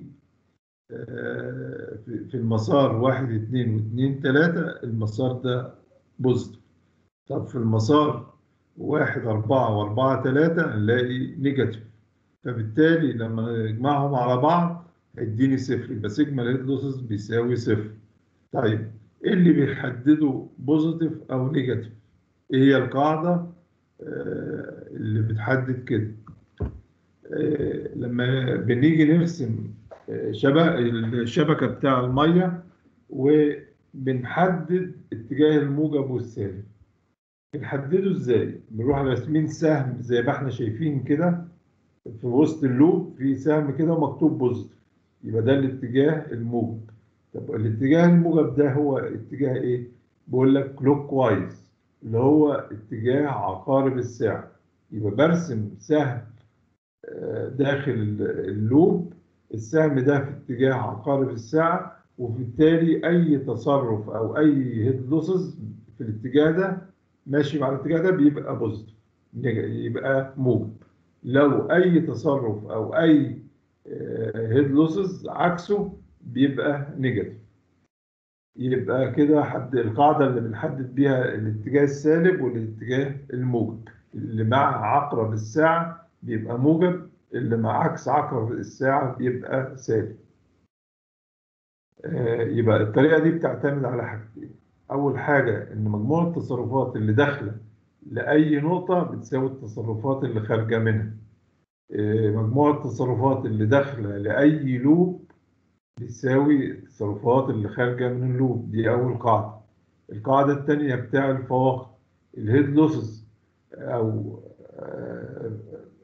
في المسار واحد اتنين واتنين تلاتة المسار ده بوزيتيف طب في المسار واحد أربعة وأربعة تلاتة نلاقي نيجاتيف فبالتالي لما نجمعهم على بعض هيديني صفر يبقى سيجما الهيد لوسز بيساوي صفر طيب ايه اللي بيحدده بوزيتيف او نيجاتيف ايه هي القاعدة آه اللي بتحدد كده آه لما بنيجي نرسم آه شبك الشبكة بتاع المية وبنحدد اتجاه الموجب والسالب بنحدده ازاي بنروح راسمين سهم زي ما احنا شايفين كده في وسط اللوب في سهم كده مكتوب بوزيتيف يبقى ده الاتجاه الموجب طب الاتجاه الموجب ده هو اتجاه ايه؟ بقول لك كلوك وايز اللي هو اتجاه عقارب الساعة يبقى برسم سهم داخل اللوب السهم ده في اتجاه عقارب الساعة وبالتالي أي تصرف أو أي هيد لوسز في الاتجاه ده ماشي مع الاتجاه ده بيبقى بوزيتيف يبقى موجب لو اي تصرف او اي هيد لوسز عكسه بيبقى نيجاتيف يبقى كده حد القاعده اللي بنحدد بيها الاتجاه السالب والاتجاه الموجب اللي مع عقرب الساعه بيبقى موجب اللي مع عكس عقرب الساعه بيبقى سالب آه، يبقى الطريقة دي بتعتمد على حاجتين أول حاجة إن مجموع التصرفات اللي داخلة لأي نقطة بتساوي التصرفات اللي خارجة منها آه، مجموع التصرفات اللي داخلة لأي لوب بيساوي التصرفات اللي خارجة من اللوب دي أول قاعدة القاعدة التانية بتاع الفواقد الهيد لوسز أو آه،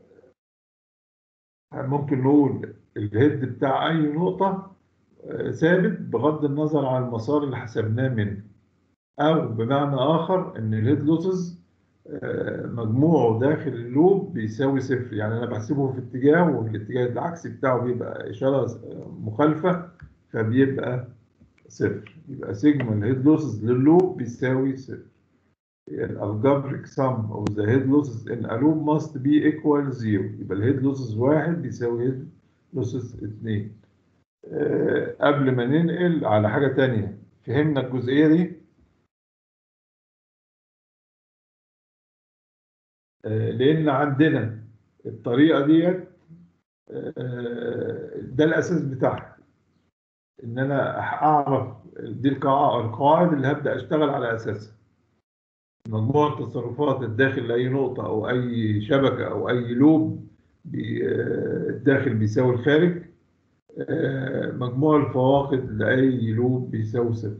ممكن نقول الهيد بتاع أي نقطة آه، ثابت بغض النظر عن المسار اللي حسبناه منه أو بمعنى آخر إن الهيد لوسز مجموعه داخل اللوب بيساوي صفر يعني أنا بحسبه في اتجاه والاتجاه العكسي بتاعه بيبقى إشارة مخالفة فبيبقى صفر يبقى سيجما الهيد لوسز لللوب بيساوي صفر الالجبريك sum of the head losses in a loop must be equal zero يبقى الهيد لوسز واحد بيساوي هيد لوسز اتنين أه قبل ما ننقل على حاجة تانية فهمنا الجزئية دي أه لأن عندنا الطريقة ديت أه ده الأساس بتاعها إن أنا أعرف دي القواعد القواعد اللي هبدأ أشتغل على أساسها مجموع التصرفات الداخل لأي نقطة أو أي شبكة أو أي لوب بي- آه، الداخل بيساوي الخارج آه، مجموع الفواقد لأي لوب بيساوي صفر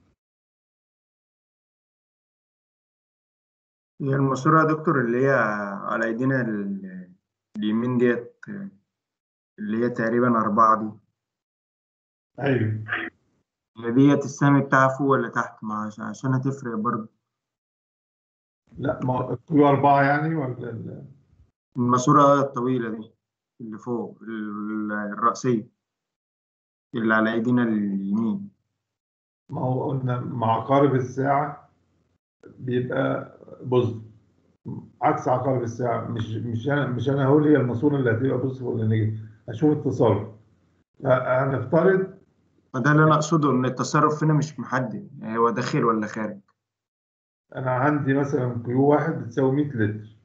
هي الماسورة يا دكتور اللي هي على ايدينا ال- اليمين ديت اللي هي تقريبا أربعة دي أيوه اللي ديت السهم بتاعها فوق ولا تحت ما عش- عشان هتفرق برضه لا ما كيو أربعة يعني ولا ال- الماسورة الطويلة دي اللي فوق ال- الرأسية اللي على ايدينا اليمين ما هو قلنا مع عقارب الساعة بيبقى بوزيتيف عكس عقارب الساعة مش مش أنا مش أنا هقول هي الماسورة اللي هتبقى بوزيتيف ولا نيجاتيف هشوف التصرف فهنفترض فده اللي انا اقصده ان التصرف هنا مش محدد يعني هو داخل ولا خارج أنا عندي مثلا كيو واحد بتساوي 100 لتر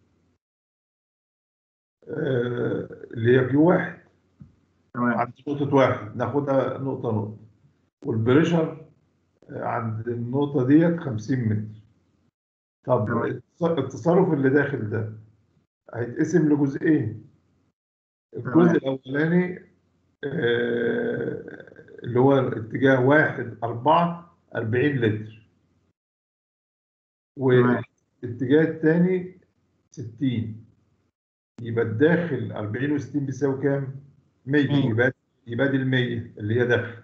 آه، اللي هي كيو واحد تمام عند نقطة واحد ناخدها نقطة نقطة والبريشر آه، عند النقطة ديت 50 متر طب تمام. التص- التصرف اللي داخل ده هيتقسم لجزئين الجزء تمام. الأولاني آه، اللي هو اتجاه واحد أربعة 40 لتر تمام. والاتجاه الثاني 60 يبقى الداخل 40 و60 بيساوي كام؟ 100 مية. يبقى يبقى دي ال 100 اللي هي داخل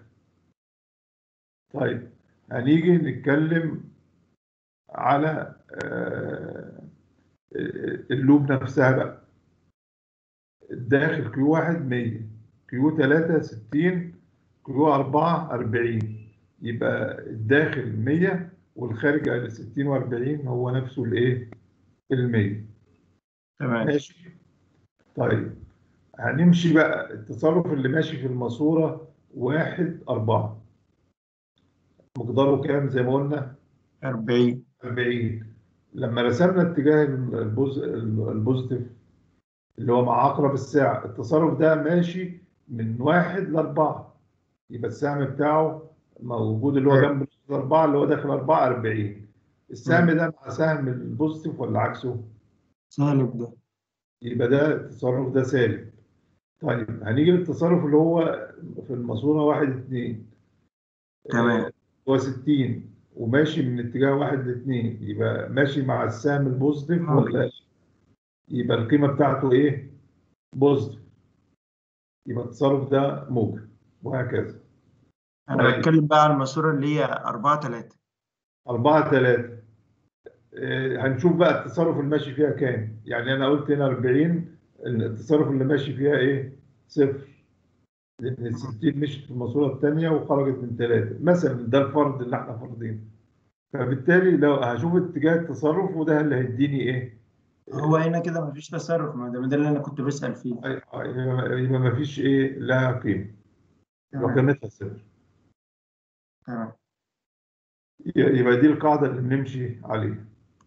طيب هنيجي نتكلم على آه، اللوب نفسها بقى الداخل كيو واحد 100 كيو 3 60 كيو 4 40 يبقى الداخل 100 والخارج على 60 و40 هو نفسه الايه؟ ال 100 تمام ماشي طيب هنمشي بقى التصرف اللي ماشي في الماسورة واحد أربعة مقداره كام زي ما قلنا 40 40 لما رسمنا اتجاه البوز البوزيتيف اللي هو مع عقرب الساعة التصرف ده ماشي من واحد لأربعة يبقى السهم بتاعه موجود اللي هو جنب الأربعة اللي هو داخل أربعة 40 السهم ده مع سهم البوزيتيف ولا عكسه؟ سالب ده يبقى ده التصرف ده سالب طيب هنيجي للتصرف اللي هو في الماسورة واحد اتنين تمام. آه، هو 60 وماشي من اتجاه واحد لاتنين يبقى ماشي مع السهم البوزيتيف ولا يبقى القيمة بتاعته ايه؟ بوزيتيف يبقى التصرف ده موجب وهكذا انا طيب. بتكلم بقى على الماسورة اللي هي 4 3 أربعة تلاتة آه، هنشوف بقى التصرف اللي ماشي فيها كام يعني أنا قلت هنا 40 التصرف اللي ماشي فيها إيه؟ صفر لأن ال 60 مشت في الماسورة الثانية وخرجت من ثلاثة مثلا ده الفرض اللي احنا فرضينه فبالتالي لو هشوف اتجاه التصرف وده اللي هيديني إيه؟ هو هنا كده مفيش تصرف ما ده ده اللي انا كنت بسأل فيه أي- يبقى يبقى ما فيش إيه لها قيمة يبقى تمام قيمتها صفر تمام يبقى دي القاعدة اللي بنمشي عليها.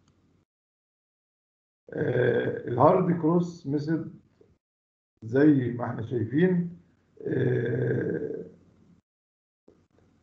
آه، الهارد كروس ميثود زي ما احنا شايفين آه،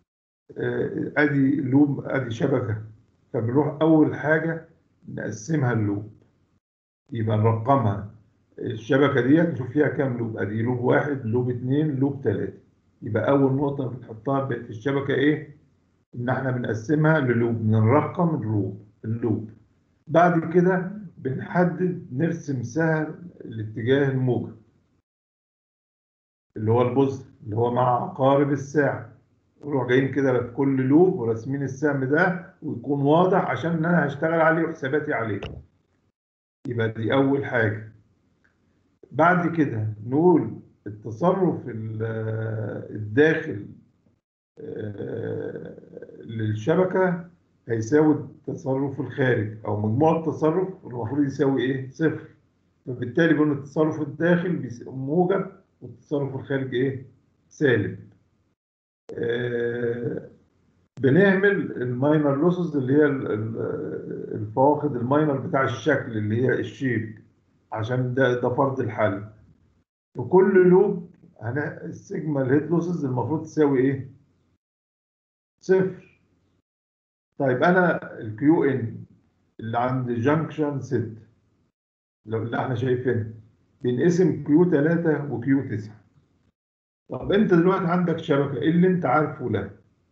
آه، ادي لوب ادي شبكه فبنروح اول حاجه نقسمها اللوب يبقى نرقمها الشبكه ديت نشوف فيها كام لوب ادي لوب واحد لوب اتنين لوب تلاته يبقى اول نقطه بنحطها في الشبكه ايه ان احنا بنقسمها للوب بنرقم اللوب اللوب بعد كده بنحدد نرسم سهم الاتجاه الموجب اللي هو البوز اللي هو مع عقارب الساعه نروح جايين كده في كل لوب وراسمين السهم ده ويكون واضح عشان ان انا هشتغل عليه وحساباتي عليه يبقى دي اول حاجه بعد كده نقول التصرف ال- الداخل آه، للشبكه هيساوي التصرف الخارج او مجموع التصرف المفروض يساوي ايه صفر فبالتالي بنقول التصرف الداخل بيس- موجب والتصرف الخارجي ايه سالب آه، بنعمل الماينر لوسز اللي هي ال- ال- الفواقد الماينر بتاع الشكل اللي هي الشيب عشان ده ده فرض الحل في كل لوب هن- السيجما الهيد لوسز المفروض تساوي ايه؟ صفر طيب انا الكيو ان اللي عند جانكشن 6 لو اللي احنا شايفينه بينقسم كيو 3 وكيو 9 طب انت دلوقتي عندك شبكه ايه اللي انت عارفه لها؟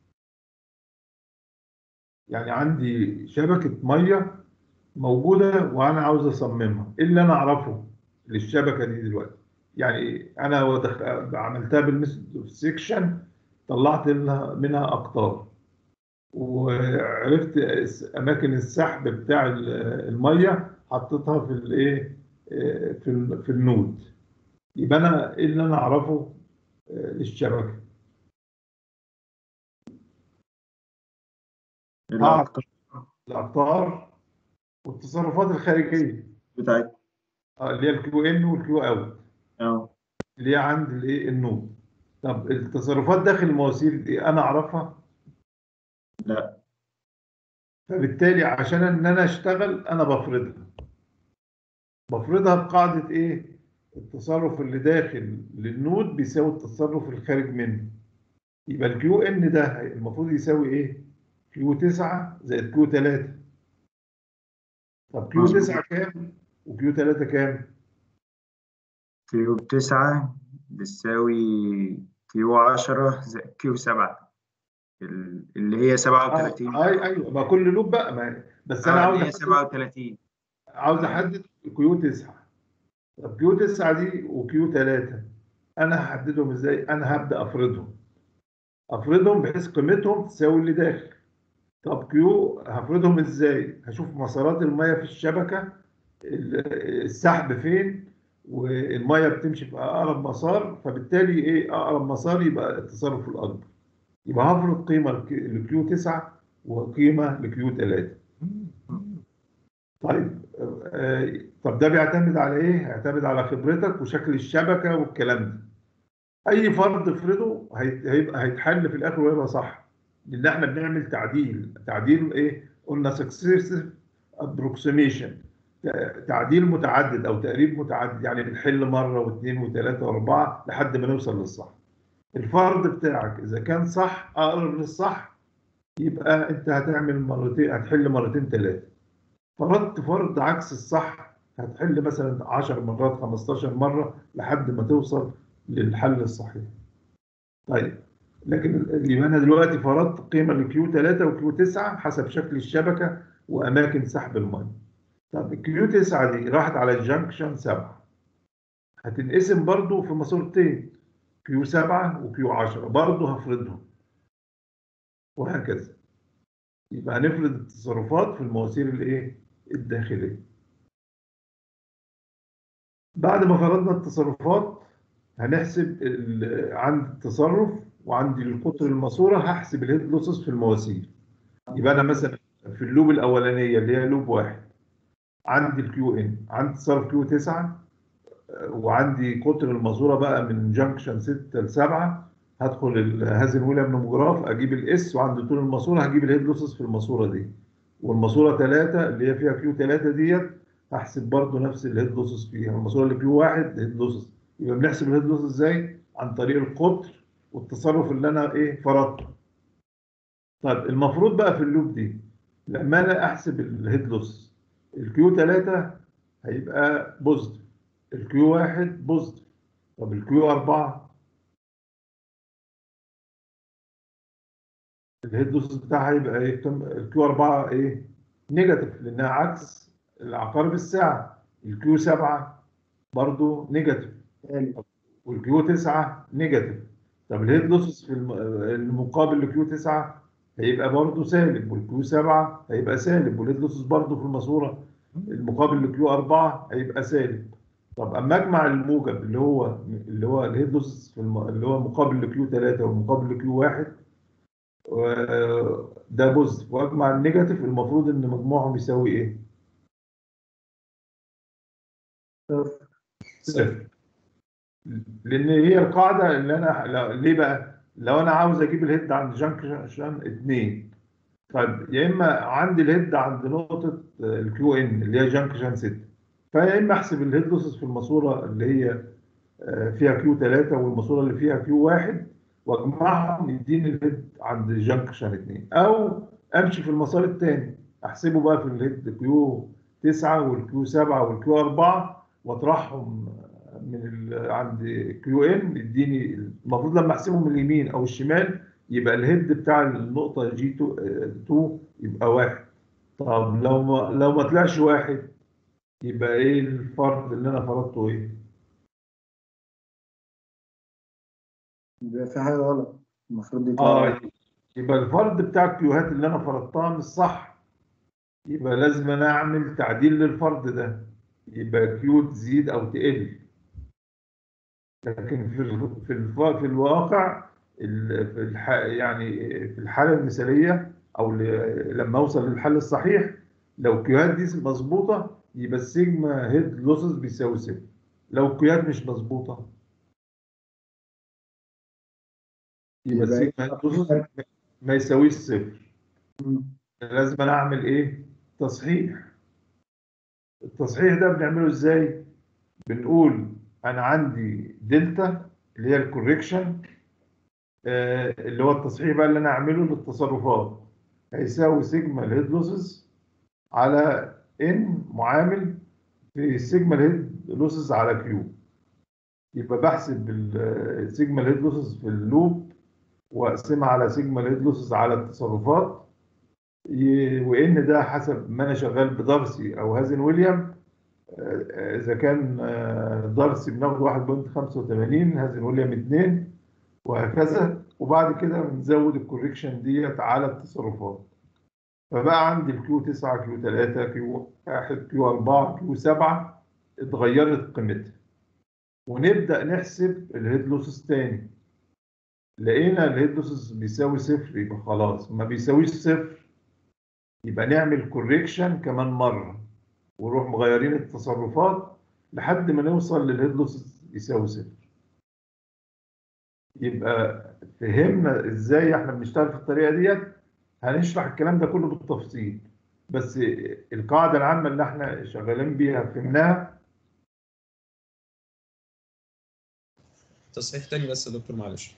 يعني عندي شبكه ميه موجوده وانا عاوز اصممها ايه اللي انا اعرفه للشبكه دي دلوقتي؟ يعني انا ودخ- عملتها بالميثود سيكشن طلعت منها منها اقطار وعرفت اس- اماكن السحب بتاع ال- الميه حطيتها في الايه آه، في ال- في النود يبقى انا ايه اللي انا اعرفه آه، للشبكه الأقطار الاقطار والتصرفات الخارجيه بتاعت آه، اللي هي الكيو ان والكيو اوت اه اللي هي عند الايه النود طب التصرفات داخل المواسير دي انا اعرفها لا فبالتالي عشان ان انا اشتغل انا بفرضها بفرضها بقاعده ايه التصرف اللي داخل للنود بيساوي التصرف الخارج منه يبقى الكيو ان ده المفروض يساوي ايه كيو 9 زائد كيو 3 طب كيو مظبوط. 9 كام وكيو 3 كام كيو تسعة بتساوي كيو عشرة زائد كيو سبعة ال- اللي هي سبعة وتلاتين آه، اي ايوه ما كل لوب بقى ما بس انا آه، عاوز اللي هي أحدد- سبعة وتلاتين عاوز احدد كيو 9 طب كيو 9 دي وكيو 3 انا هحددهم ازاي انا هبدا افرضهم افرضهم بحيث قيمتهم تساوي اللي داخل طب كيو هفرضهم ازاي هشوف مسارات الميه في الشبكه ال- السحب فين والميه بتمشي في اقرب مسار فبالتالي ايه اقرب مسار يبقى التصرف الاكبر يبقى هفرض قيمه لكيو 9 وقيمه لكيو 3 طيب آه، طب ده بيعتمد على ايه؟ هيعتمد على خبرتك وشكل الشبكه والكلام ده. اي فرض افرضه هي- هيبقى هيتحل في الاخر ويبقى صح. لان احنا بنعمل تعديل، تعديل ايه؟ قلنا سكسيسيف ابروكسيميشن تعديل متعدد او تقريب متعدد يعني بنحل مره واثنين وثلاثه واربعه لحد ما نوصل للصح. الفرض بتاعك اذا كان صح اقرب للصح يبقى انت هتعمل مرتين هتحل مرتين ثلاثه. فرضت فرض عكس الصح هتحل مثلا 10 مرات 15 مرة لحد ما توصل للحل الصحيح. طيب لكن اللي انا دلوقتي فرضت قيمة لكيو 3 وكيو 9 حسب شكل الشبكة وأماكن سحب المية. طب الكيو 9 دي راحت على الجنكشن 7 هتنقسم برضو في ماسورتين كيو 7 وكيو 10 برضو هفرضهم وهكذا. يبقى هنفرض التصرفات في المواسير الايه الداخليه بعد ما فرضنا التصرفات هنحسب ال- عند التصرف وعند القطر الماسوره هحسب الهيد لوسز في المواسير يبقى انا مثلا في اللوب الاولانيه اللي هي لوب واحد عندي الكيو ان عندي تصرف كيو 9 وعندي قطر الماسوره بقى من جنكشن 6 ل 7 هدخل الهازن ويليام نوموجراف اجيب الاس وعند طول الماسوره هجيب الهيد لوسز في الماسوره دي والماسوره 3 اللي هي فيها كيو 3 ديت هحسب برضو نفس الهيد لوسز فيها الماسوره اللي كيو 1 هيد لوسز يبقى بنحسب الهيد لوسز ازاي عن طريق القطر والتصرف اللي انا ايه فرضته طيب المفروض بقى في اللوب دي لما انا احسب الهيد لوس الكيو 3 هيبقى بوزيتيف الكيو 1 بوزيتيف طب الكيو 4 الهيد لوس بتاعها هيبقى ايه الكيو 4 ايه نيجاتيف لانها عكس العقارب الساعه الكيو 7 برضو نيجاتيف والكيو 9 نيجاتيف طب الهيد لوسز في الم- المقابل لكيو 9 هيبقى برضه سالب والكيو 7 هيبقى سالب والهيد لوسز برضه في الماسوره المقابل لكيو 4 هيبقى سالب طب اما اجمع الموجب اللي هو اللي هو الهيد لوسز في الم... اللي هو مقابل لكيو 3 والمقابل لكيو 1 و- ده بوزيتيف واجمع النيجاتيف المفروض ان مجموعهم يساوي ايه؟ صفر لان هي القاعده اللي انا لو- ليه بقى لو انا عاوز اجيب الهيد عند جانكشن 2 طيب يا اما عندي الهيد عند نقطه الكيو ان اللي هي جانكشن 6 فيا اما احسب الهيد لوسز في الماسوره اللي هي آه، فيها كيو 3 والماسوره اللي فيها كيو 1 واجمعهم يديني الهيد عند جانكشن 2 او امشي في المسار الثاني احسبه بقى في الهيد كيو 9 والكيو 7 والكيو 4 واطرحهم من ال... عند كيو ان يديني المفروض لما احسبهم من اليمين او الشمال يبقى الهيد بتاع النقطه جي 2 يبقى واحد طب لو ما لو ما طلعش واحد يبقى ايه الفرض اللي انا فرضته ايه؟ يبقى في حاجة غلط المفروض دي اه يبقى الفرض بتاع الكيوهات اللي انا فرضتها مش صح يبقى لازم انا اعمل تعديل للفرض ده يبقى كيو تزيد او تقل لكن في ال- في الف- في الواقع ال- في الح يعني في الحاله المثاليه او ل- لما اوصل للحل الصحيح لو الكيوهات دي مظبوطه يبقى السيجما هيد لوسز بيساوي صفر لو الكيوهات مش مظبوطه يبقى يبقى السيجما هيد لوسز ما يساويش صفر لازم انا اعمل ايه تصحيح التصحيح ده بنعمله ازاي بنقول انا عندي دلتا اللي هي الكوريكشن اللي هو التصحيح بقى اللي انا اعمله للتصرفات هيساوي سيجما الهيد لوسز على ان معامل في سيجما الهيد لوسز على كيو يبقى بحسب السيجما الهيد لوسز في اللوب واقسمها على سيجما الهيد لوسز على التصرفات ي- وان ده حسب ما انا شغال بدارسي او هازن ويليام آه، اذا كان آه، دارسي بناخد 1.85 هازن ويليام 2 وهكذا وبعد كده بنزود الكوريكشن ديت على التصرفات فبقى عندي الكيو 9 كيو 3 كيو 1 كيو 4 كيو 7 اتغيرت قيمتها ونبدا نحسب الهيد لوسز تاني لقينا الهيد لوسز بيساوي صفر يبقى خلاص ما بيساويش صفر يبقى نعمل كوريكشن كمان مره ونروح مغيرين التصرفات لحد ما نوصل للهيد لوسز يساوي صفر يبقى فهمنا ازاي احنا بنشتغل في الطريقه ديت هنشرح الكلام ده كله بالتفصيل بس القاعده العامه اللي احنا شغالين بيها فهمناها تصحيح تاني بس يا دكتور معلش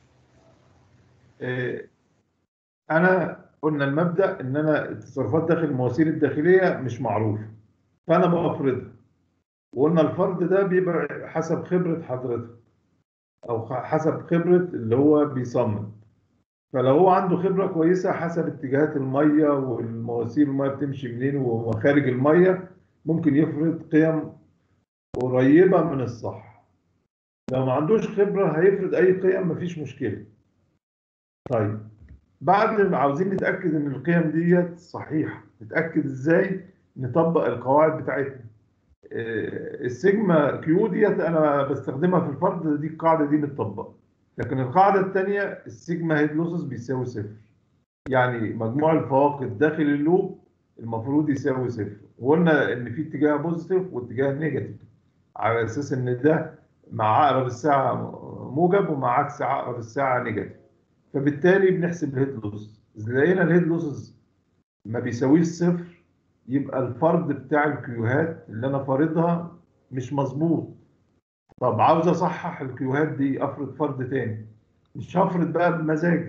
آه، انا قلنا المبدا ان انا التصرفات داخل المواسير الداخليه مش معروفه فانا بفرضها وقلنا الفرض ده بيبقى حسب خبره حضرتك او خ- حسب خبره اللي هو بيصمم فلو هو عنده خبره كويسه حسب اتجاهات الميه والمواسير الميه بتمشي منين ومخارج الميه ممكن يفرض قيم قريبه من الصح لو ما عندوش خبره هيفرض اي قيم مفيش مشكله طيب بعد ما عاوزين نتاكد ان القيم ديت صحيحه نتاكد ازاي نطبق القواعد بتاعتنا آه، السيجما كيو ديت انا بستخدمها في الفرض دي القاعده دي متطبقه لكن القاعده الثانيه السيجما هيد لوسز بيساوي صفر يعني مجموع الفواقد داخل اللوب المفروض يساوي صفر وقلنا ان في اتجاه بوزيتيف واتجاه نيجاتيف على اساس ان ده مع عقرب الساعه موجب ومع عكس عقرب الساعه نيجاتيف فبالتالي بنحسب الهيد لوس إذا لقينا الهيد لوسز ما بيساويش صفر يبقى الفرض بتاع الكيوهات اللي انا فارضها مش مظبوط طب عاوز اصحح الكيوهات دي افرض فرض تاني مش هفرض بقى بمزاجي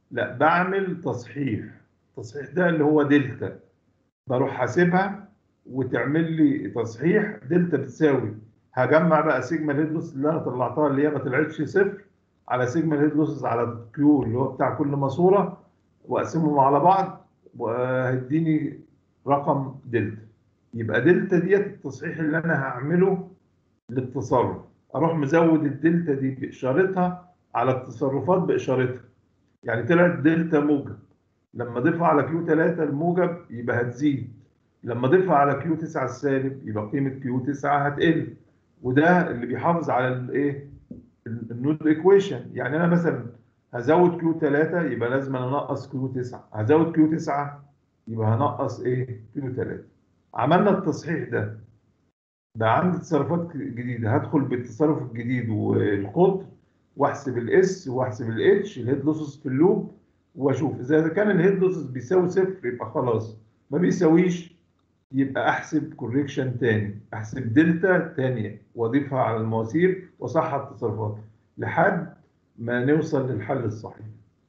لا بعمل تصحيح التصحيح ده اللي هو دلتا بروح حاسبها وتعمل لي تصحيح دلتا بتساوي هجمع بقى سيجما الهيد لوس اللي انا طلعتها اللي هي ما طلعتش صفر على سيجما الهيد لوسز على كيو اللي هو بتاع كل ماسوره واقسمهم على بعض وهيديني رقم دلتا يبقى دلتا ديت التصحيح اللي انا هعمله للتصرف اروح مزود الدلتا دي باشارتها على التصرفات باشارتها يعني طلعت دلتا موجب لما اضيفها على كيو 3 الموجب يبقى هتزيد لما اضيفها على كيو 9 السالب يبقى قيمه كيو 9 هتقل وده اللي بيحافظ على الايه النود ايكويشن يعني انا مثلا هزود كيو 3 يبقى لازم انا انقص كيو 9 هزود كيو 9 يبقى هنقص ايه كيو 3 عملنا التصحيح ده بقى عندي تصرفات جديده هدخل بالتصرف الجديد والقطر واحسب الاس واحسب الاتش الهيد لوسز في اللوب واشوف اذا كان الهيد لوسز بيساوي صفر يبقى خلاص ما بيساويش يبقى احسب كوريكشن تاني احسب دلتا تانية واضيفها على المواسير واصحح التصرفات لحد ما نوصل للحل الصحيح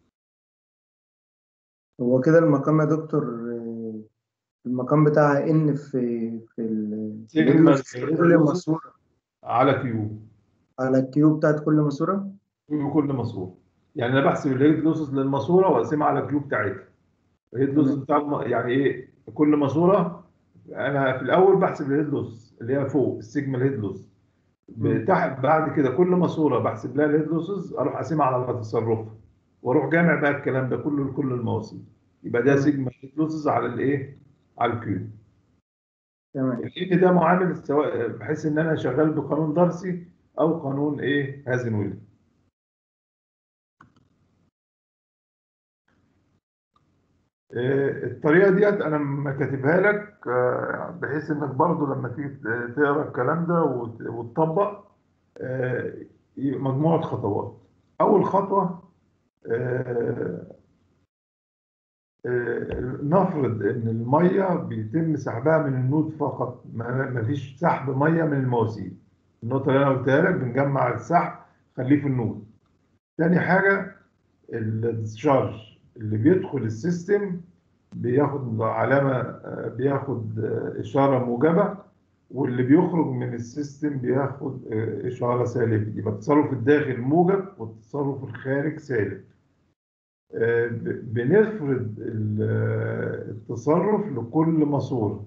هو كده المقام يا دكتور آه، المقام بتاعها ان في في ال- سيجما في كل ماسورة على كيو على الكيو بتاعت كل ماسورة كيو كل ماسوره يعني انا بحسب الهيد لوسز للماسوره واقسمها على كيو بتاعتها الهيد لوسز بتاع الم- يعني ايه كل ماسوره انا في الاول بحسب الهيد لوس اللي هي فوق السيجما الهيد لوس بتاع بعد كده كل ماسوره بحسب لها الهيد لوسز اروح اقسمها على تصرفها واروح جامع بقى الكلام ده كله لكل المواسير يبقى ده مم. سيجما الهيد لوسز على الايه على الكيو تمام لان ده معامل سواء بحيث ان انا شغال بقانون دارسي او قانون ايه هازنويل آه، الطريقه ديت انا ما كاتبها لك آه، بحيث انك برضو لما تيجي تقرا الكلام ده وت- وتطبق آه، ي- مجموعه خطوات اول خطوه آه، آه، نفرض ان الميه بيتم سحبها من النود فقط ما ما فيش سحب ميه من المواسير النقطه اللي انا قلتها لك بنجمع السحب خليه في النود تاني حاجه الديسشارج اللي بيدخل السيستم بياخد علامه آه، بياخد آه، اشاره موجبه واللي بيخرج من السيستم بياخد آه، اشاره سالبه يبقى التصرف الداخل موجب والتصرف الخارج سالب آه، ب- بنفرض ال- آه، التصرف لكل ماسورة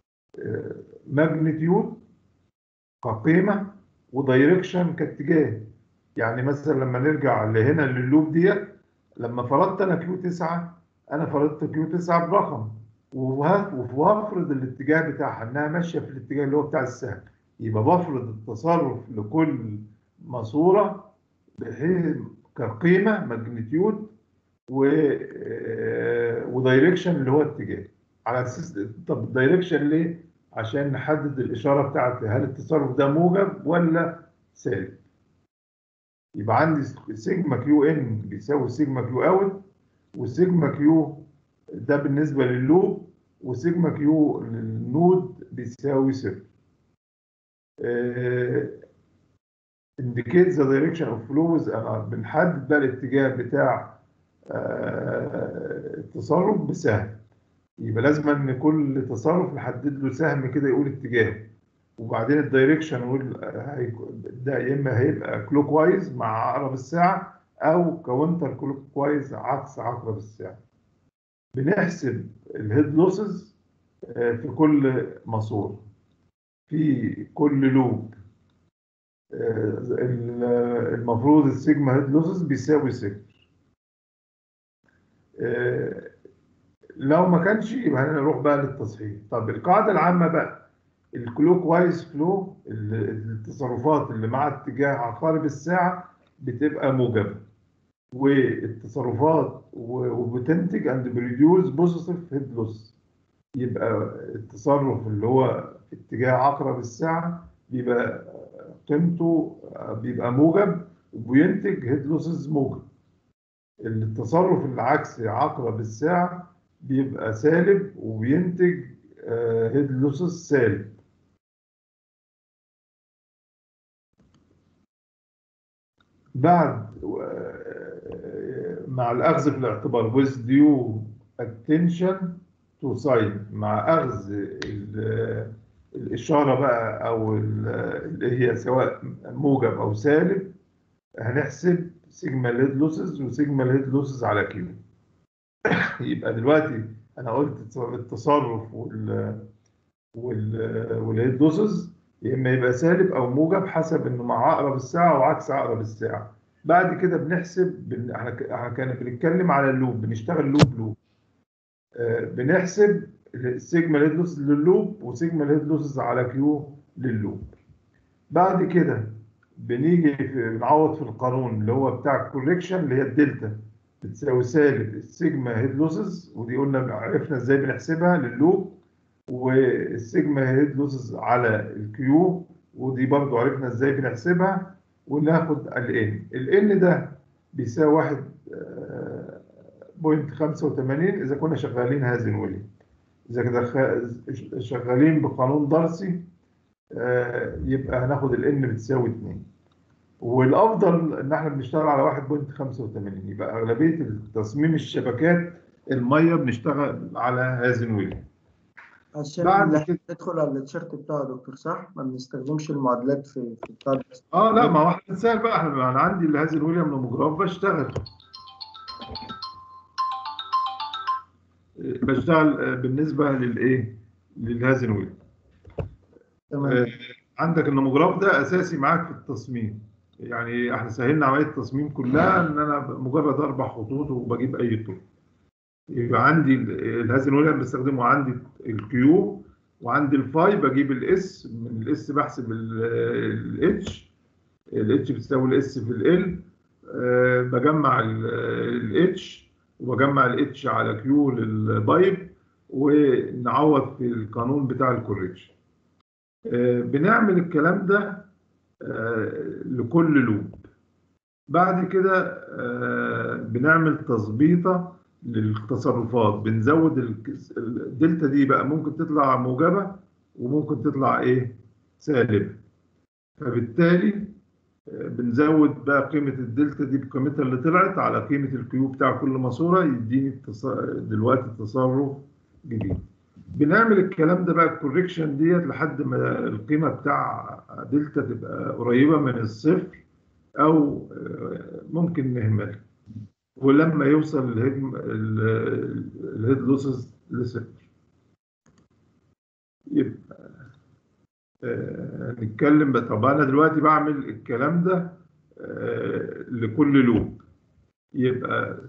ماجنتيود كقيمة ودايركشن كاتجاه يعني مثلا لما نرجع لهنا لللوب ديت لما فرضت انا كيو 9 انا فرضت كيو 9 برقم وه- وهفرض الاتجاه بتاعها انها ماشيه في الاتجاه اللي هو بتاع السهم يبقى بفرض التصرف لكل ماسوره بحيث كقيمه ماجنتيود و آه، ودايركشن اللي هو اتجاه على اساس طب الدايركشن ليه؟ عشان نحدد الاشاره بتاعتي هل التصرف ده موجب ولا سالب يبقى عندي سيجما كيو ان بيساوي سيجما كيو اوت وسيجما كيو ده بالنسبه لللوب وسيجما كيو للنود بيساوي صفر آه، indicate the direction of flows أنا بنحدد بقى الاتجاه بتاع آه، التصرف بسهم يبقى لازم ان كل تصرف نحدد له سهم كده يقول اتجاهه وبعدين الدايركشن نقول آه، هيك- ده يا اما هيبقى كلوك وايز مع عقرب الساعه او كاونتر كلوك وايز عكس عقرب الساعه بنحسب الهيد لوسز في كل ماسور في كل لوب آه، ال- المفروض السيجما هيد لوسز بيساوي صفر آه، لو ما كانش يبقى هنروح بقى للتصحيح طب القاعده العامه بقى الكلوك وايز فلو التصرفات اللي مع اتجاه عقارب الساعه بتبقى موجبه والتصرفات و- وبتنتج اند بريديوس بوزيتيف هيد لوس يبقى التصرف اللي هو في اتجاه عقرب الساعه بيبقى قيمته بيبقى موجب وبينتج هيد لوسز موجب التصرف اللي عكس عقرب الساعة بيبقى سالب وبينتج هيد لوسز سالب بعد آه، مع الأخذ في الاعتبار with due attention to sign مع أخذ ال- الإشارة بقى أو ال- اللي هي سواء موجب أو سالب هنحسب سيجما ليد لوسز وسيجما ليد لوسز على كيو يبقى دلوقتي أنا قلت التصرف وال وال والهيد لوسز يا إما يبقى سالب أو موجب حسب إنه مع عقرب الساعة وعكس عقرب الساعة بعد كده بنحسب بن... احنا ك- احنا كنا بنتكلم على اللوب بنشتغل لوب لوب آه بنحسب السيجما الهيد لوسز لللوب وسيجما الهيد لوسز على كيو لللوب بعد كده بنيجي في بنعوض في القانون اللي هو بتاع الكوريكشن اللي هي الدلتا بتساوي سالب السيجما هيد لوسز ودي قلنا عرفنا ازاي بنحسبها لللوب والسيجما هيد لوسز على الكيو ودي برضو عرفنا ازاي بنحسبها وناخد الان الان ده بيساوي واحد آه، بوينت خمسة وتمانين إذا كنا شغالين هازنولي إذا كده خ- شغالين بقانون دارسي آه، يبقى هناخد الان بتساوي 2 والافضل ان احنا بنشتغل على 1.85 يبقى اغلبيه تصميم الشبكات الميه بنشتغل على هازنولي عشان بعد اللي كده ندخل على التيشيرت بتاعه يا دكتور صح؟ ما بنستخدمش المعادلات في في بتاع ده. اه لا ما هو احنا بنسال بقى احنا انا عندي الهازل ويليام نوموجراف بشتغل بشتغل آه، بالنسبه للايه للهازل ويليام تمام آه، عندك النوموجراف ده اساسي معاك في التصميم يعني احنا سهلنا عمليه التصميم كلها ان انا مجرد اربع خطوط وبجيب اي طول يبقى عندي ال- الهازل ويليام بستخدمه عندي الكيو وعندي الفاي بجيب الاس من الاس بحسب الاتش الاتش بتساوي الاس في ال بجمع الاتش وبجمع الاتش على كيو للبايب ونعوض في القانون بتاع الكوريكشن آه، بنعمل الكلام ده آه، لكل لوب بعد كده آه، بنعمل تظبيطه للتصرفات بنزود الك- الدلتا دي بقى ممكن تطلع موجبه وممكن تطلع ايه سالبه فبالتالي آه، بنزود بقى قيمه الدلتا دي بقيمتها اللي طلعت على قيمه الكيو بتاع كل ماسوره يديني التص- دلوقتي تصرف جديد بنعمل الكلام ده بقى الكوريكشن ديت لحد ما القيمه بتاع دلتا تبقى قريبه من الصفر او آه، ممكن نهملها ولما يوصل الهيد الهيد لوسز لصفر يبقى آه، نتكلم بقى طب انا دلوقتي بعمل الكلام ده آه، لكل لوب يبقى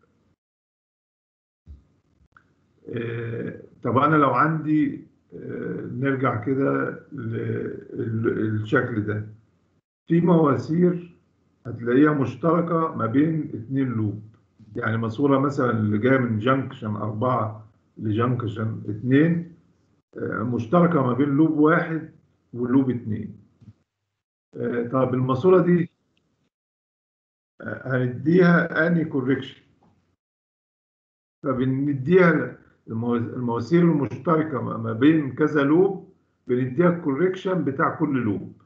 آه، طب انا لو عندي آه، نرجع كده للشكل ده في مواسير هتلاقيها مشتركة ما بين اتنين لوب يعني ماسورة مثلا اللي جاية من جنكشن أربعة لجنكشن اتنين آه، مشتركة ما بين لوب واحد ولوب اتنين آه، طب الماسورة دي آه، هنديها اني كوريكشن فبنديها المو- المواسير المشتركة ما ما بين كذا لوب بنديها الكوريكشن بتاع كل لوب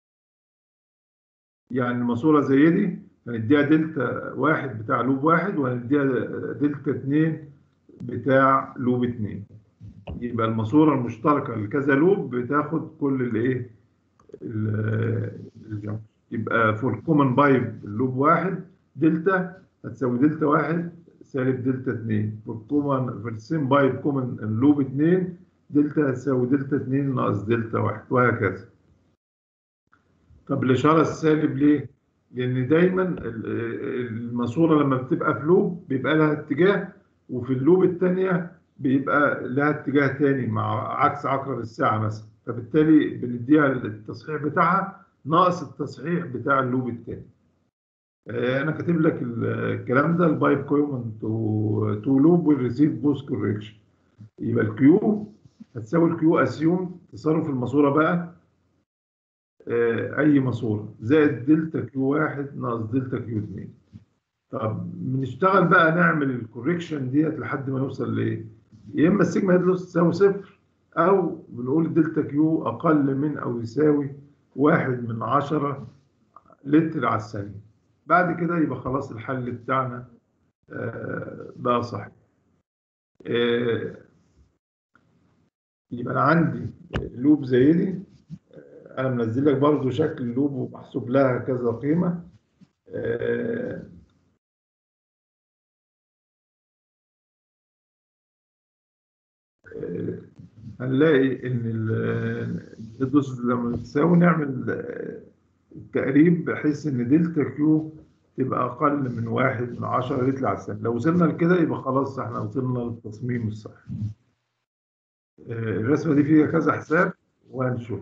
يعني الماسورة زي دي هنديها دلتا واحد بتاع لوب واحد وهنديها دلتا اتنين بتاع لوب اتنين يبقى الماسورة المشتركة لكذا لوب بتاخد كل الايه ال- الجنب يبقى فور كومن بايب اللوب واحد دلتا هتساوي دلتا واحد سالب دلتا اتنين فور كومن في السيم بايب كومن اللوب اتنين دلتا هتساوي دلتا اتنين ناقص دلتا واحد وهكذا طب الإشارة السالب ليه؟ لأن دايما ال- الماسورة لما بتبقى في لوب بيبقى لها اتجاه وفي اللوب الثانية بيبقى لها اتجاه تاني مع عكس عقرب الساعة مثلا فبالتالي بنديها التصحيح بتاعها ناقص التصحيح بتاع اللوب الثاني. انا كاتب لك ال- الكلام ده البايب كومن تو تو لوب والريسيف بوست كوريكشن يبقى الكيو هتساوي الكيو اسيوم تصرف الماسوره بقى آه، اي ماسوره زائد دلتا كيو واحد ناقص دلتا كيو اتنين طب بنشتغل بقى نعمل الكوريكشن ديت لحد ما نوصل لايه؟ يا اما السيجما هيد لوس تساوي صفر او بنقول دلتا كيو اقل من او يساوي واحد من عشرة لتر على الثانية بعد كده يبقى خلاص الحل بتاعنا آه، بقى صحيح آه، يبقى انا عندي لوب زي دي آه، انا منزل لك برضو شكل اللوب ومحسوب لها كذا قيمه آه، آه، هنلاقي ان ال- الدوس لما تساوي نعمل آه، تقريب بحيث ان دلتا كيو تبقى اقل من واحد من عشرة يطلع السنة لو وصلنا لكده يبقى خلاص احنا وصلنا للتصميم الصح آه، الرسمة دي فيها كذا حساب وهنشوف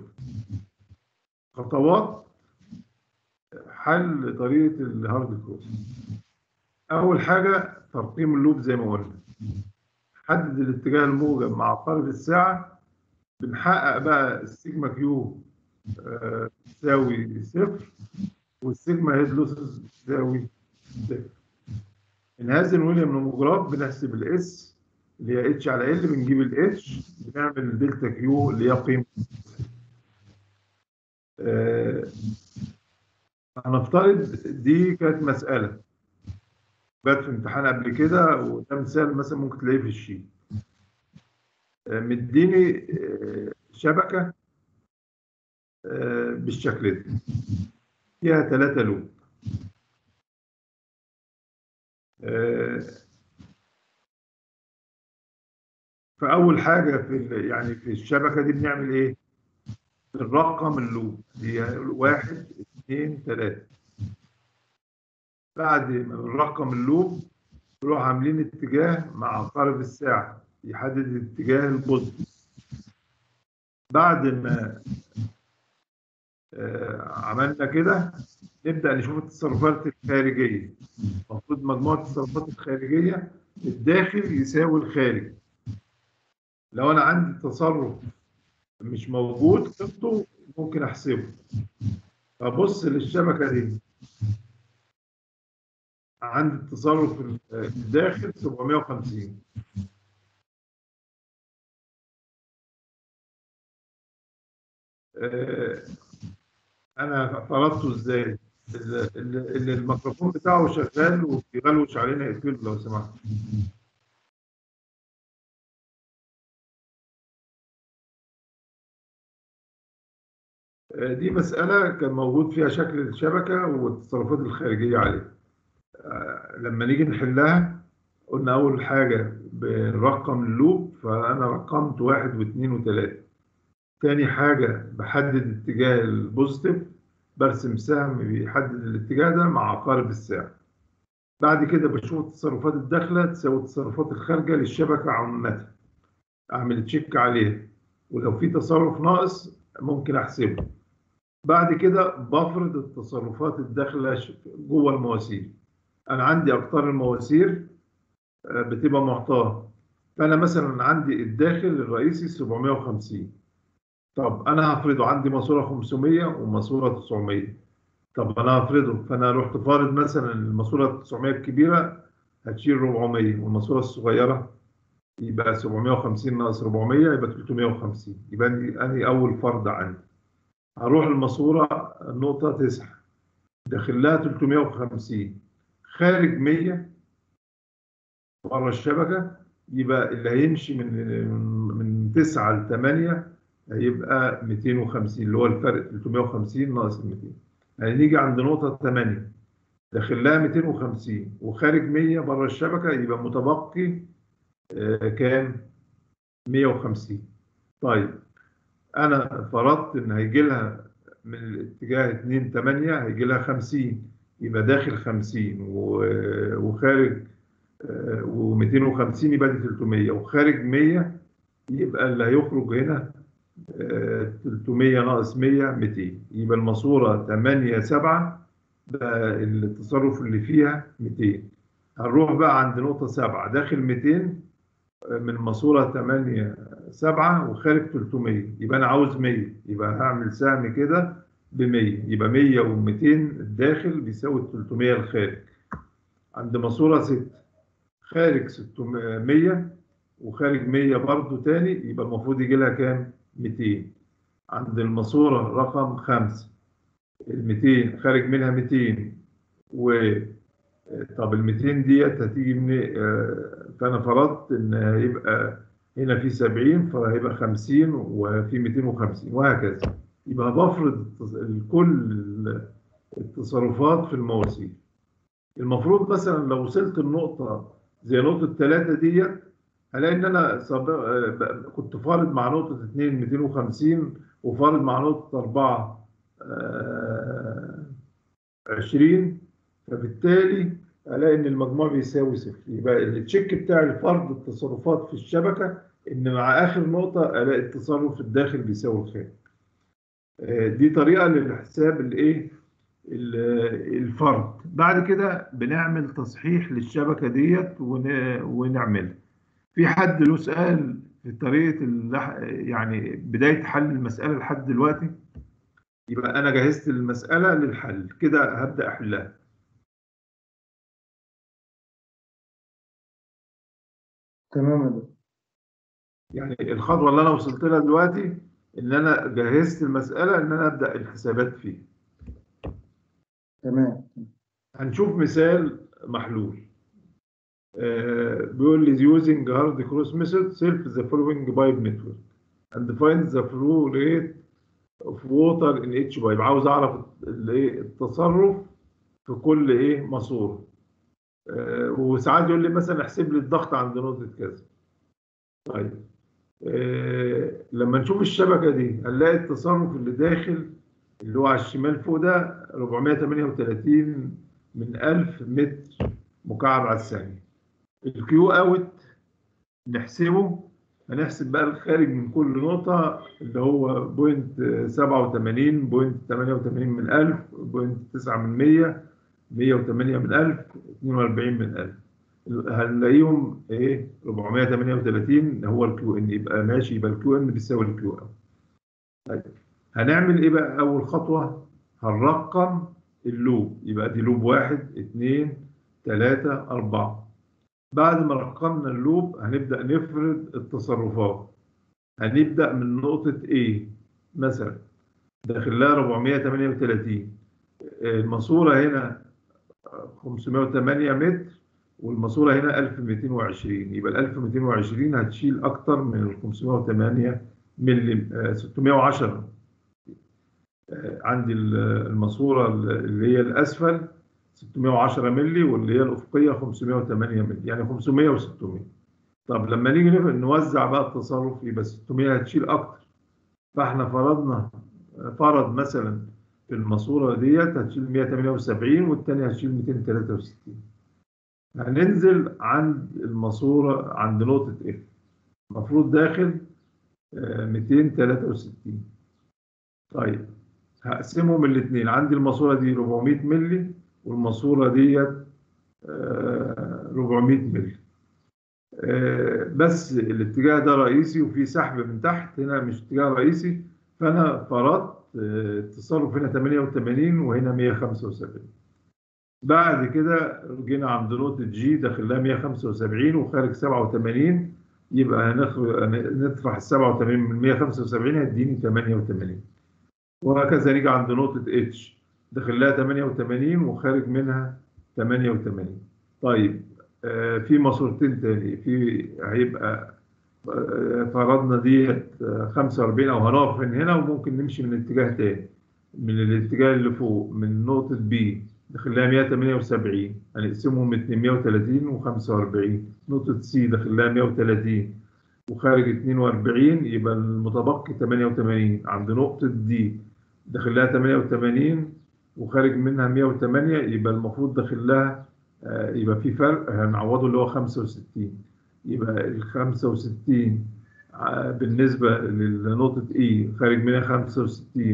خطوات حل طريقة الهارد كروس أول حاجة ترقيم اللوب زي ما قلنا حدد الاتجاه الموجب مع عقارب الساعة بنحقق بقى السيجما كيو آه، تساوي صفر والسيجما هيد لوسز تساوي صفر انهازن ويليام نوموجراف بنحسب الاس اللي هي اتش على ال بنجيب الاتش بنعمل دلتا كيو اللي هي قيمة آه، هنفترض دي كانت مسألة جت في امتحان قبل كده وده مثال مثلا ممكن تلاقيه في الشيت آه، مديني آه، شبكة آه، بالشكل ده فيها ثلاثة لوب آه، فأول حاجة في ال- يعني في الشبكة دي بنعمل إيه؟ بنرقم اللوب هي واحد اثنين ثلاثة بعد ما بنرقم اللوب نروح عاملين اتجاه مع عقارب الساعة يحدد اتجاه البوزيتيف بعد ما آه، عملنا كده نبدأ نشوف التصرفات الخارجية المفروض مجموعة التصرفات الخارجية الداخل يساوي الخارج لو أنا عندي تصرف مش موجود قيمته ممكن أحسبه فبص للشبكة دي عندي التصرف الداخل 750 آه، انا فرضته ازاي ال- ال- اللي الميكروفون بتاعه شغال وبيغلوش علينا يقفله لو سمحت آه، دي مسألة كان موجود فيها شكل الشبكة والتصرفات الخارجية عليها آه، لما نيجي نحلها قلنا أول حاجة بنرقم اللوب فأنا رقمت واحد واثنين وثلاثة تاني حاجة بحدد اتجاه البوزيتيف برسم سهم بيحدد الاتجاه ده مع عقارب الساعة بعد كده بشوف التصرفات الداخلة تساوي التصرفات الخارجة للشبكة عامة أعمل تشيك عليها ولو في تصرف ناقص ممكن أحسبه بعد كده بفرض التصرفات الداخلة ش- جوه المواسير أنا عندي أقطار المواسير آه، بتبقى معطاة فأنا مثلا عندي الداخل الرئيسي 750 طب انا هفرضه عندي ماسوره 500 وماسوره 900 طب انا هفرضه فانا رحت فارض مثلا الماسوره 900 الكبيره هتشيل 400 والماسوره الصغيره يبقى 750 ناقص 400 يبقى 350 يبقى دي انهي اول فرض عندي هروح الماسوره النقطه 9 داخل لها 350 خارج 100 بره الشبكه يبقى اللي هيمشي من من 9 ل 8 هيبقى 250 اللي هو الفرق 350 ناقص ال 200 هنيجي عند نقطة 8 داخل لها 250 وخارج 100 بره الشبكة يبقى متبقي آه، كام؟ 150 طيب أنا فرضت إن هيجي لها من الاتجاه 2 8 هيجي لها 50 يبقى داخل 50 و- وخارج و250 يبقى دي 300 وخارج 100 يبقى اللي هيخرج هنا آه، 300 ناقص 100 200 يبقى الماسوره 8 7 بقى التصرف اللي فيها 200 هنروح بقى عند نقطه 7 داخل 200 آه، من ماسوره 8 7 وخارج 300 يبقى انا عاوز 100 يبقى هعمل سهم كده ب 100 يبقى 100 و200 الداخل بيساوي 300 الخارج عند ماسوره 6 خارج 600 وخارج 100 برضه تاني يبقى المفروض يجي لها كام؟ 200 عند الماسورة رقم 5 ال 200 خارج منها 200 و طب ال 200 ديت هتيجي من فانا فرضت ان هيبقى هنا في 70 فهيبقى 50 وفي 250 وهكذا يبقى بفرض التص- كل التصرفات في المواسير المفروض مثلا لو وصلت النقطة زي نقطة 3 ديت هلاقي ان انا سابق- آه، ب- كنت فارض مع نقطة 2 250 وفارض مع نقطة 4 آه، 20 فبالتالي الاقي ان المجموع بيساوي صفر يبقى التشيك بتاع الفرض التصرفات في الشبكه ان مع اخر نقطه الاقي التصرف الداخل بيساوي الخارج آه، دي طريقه للحساب الايه ال- الفرض بعد كده بنعمل تصحيح للشبكه ديت ون- ونعملها في حد له سؤال في طريقه اللح... يعني بدايه حل المساله لحد دلوقتي يبقى انا جهزت المساله للحل كده هبدا احلها تمام يا دكتور يعني الخطوه اللي انا وصلت لها دلوقتي ان انا جهزت المساله ان انا ابدا الحسابات فيها تمام هنشوف مثال محلول آه، بيقول لي using hard cross method self the following pipe network and find the flow rate of water in each pipe عاوز اعرف الايه التصرف في كل ايه ماسوره آه، وساعات يقول لي مثلا احسب لي الضغط عند نقطه كذا طيب آه، لما نشوف الشبكه دي هنلاقي التصرف اللي داخل اللي هو على الشمال فوق ده 438 من 1000 متر مكعب على الثانية الكيو اوت نحسبه هنحسب بقى الخارج من كل نقطة اللي هو بوينت 87 بوينت 88 من 1000 بوينت 9 من 100 108 من 1000 42 من 1000 هنلاقيهم ايه 438 هو الكيو ان يبقى ماشي يبقى الكيو ان بيساوي الكيو اوت طيب هنعمل ايه بقى اول خطوه هنرقم اللوب يبقى دي لوب واحد اتنين تلاتة أربعة بعد ما رقمنا اللوب هنبدأ نفرد التصرفات هنبدأ من نقطة A مثلا داخل لها 438 الماسورة هنا 508 متر والماسورة هنا 1220 يبقى ال 1220 هتشيل أكتر من ال 508 ملي آه، 610 آه، عندي ال- الماسورة اللي هي الأسفل 610 ملي واللي هي الأفقية 508 ملي يعني 500 و600 طب لما نيجي نف- نوزع بقى التصرف يبقى 600 هتشيل أكتر فاحنا فرضنا فرض مثلا في الماسورة ديت هتشيل 178 والتانية هتشيل 263 هننزل عند الماسورة عند نقطة F المفروض داخل آه، 263 طيب هقسمهم الاثنين عندي الماسورة دي 400 مللي والماسورة ديت آه، 400 مللي آه، بس الاتجاه ده رئيسي وفي سحب من تحت هنا مش اتجاه رئيسي فانا فرضت آه، التصرف هنا 88 وهنا 175 بعد كده جينا عند نقطة جي داخل لها 175 وخارج 87 يبقى هنخ- نطرح ال 87 من 175 هيديني 88 وهكذا نيجي عند نقطة اتش داخل لها 88 وخارج منها 88 طيب آه، في ماسورتين تاني في هيبقى آه، فرضنا ديت آه، 45 او هنقف من هنا وممكن نمشي من اتجاه تاني من الاتجاه اللي فوق من نقطة بي داخل لها 178 هنقسمهم 230 و45 نقطة سي داخل لها 130 وخارج 42 يبقى المتبقي 88 عند نقطة دي داخل لها 88 وخارج منها 108 يبقى المفروض داخل لها آه، يبقى في فرق هنعوضه اللي هو 65 يبقى ال 65 آه، بالنسبة لنقطة E خارج منها 65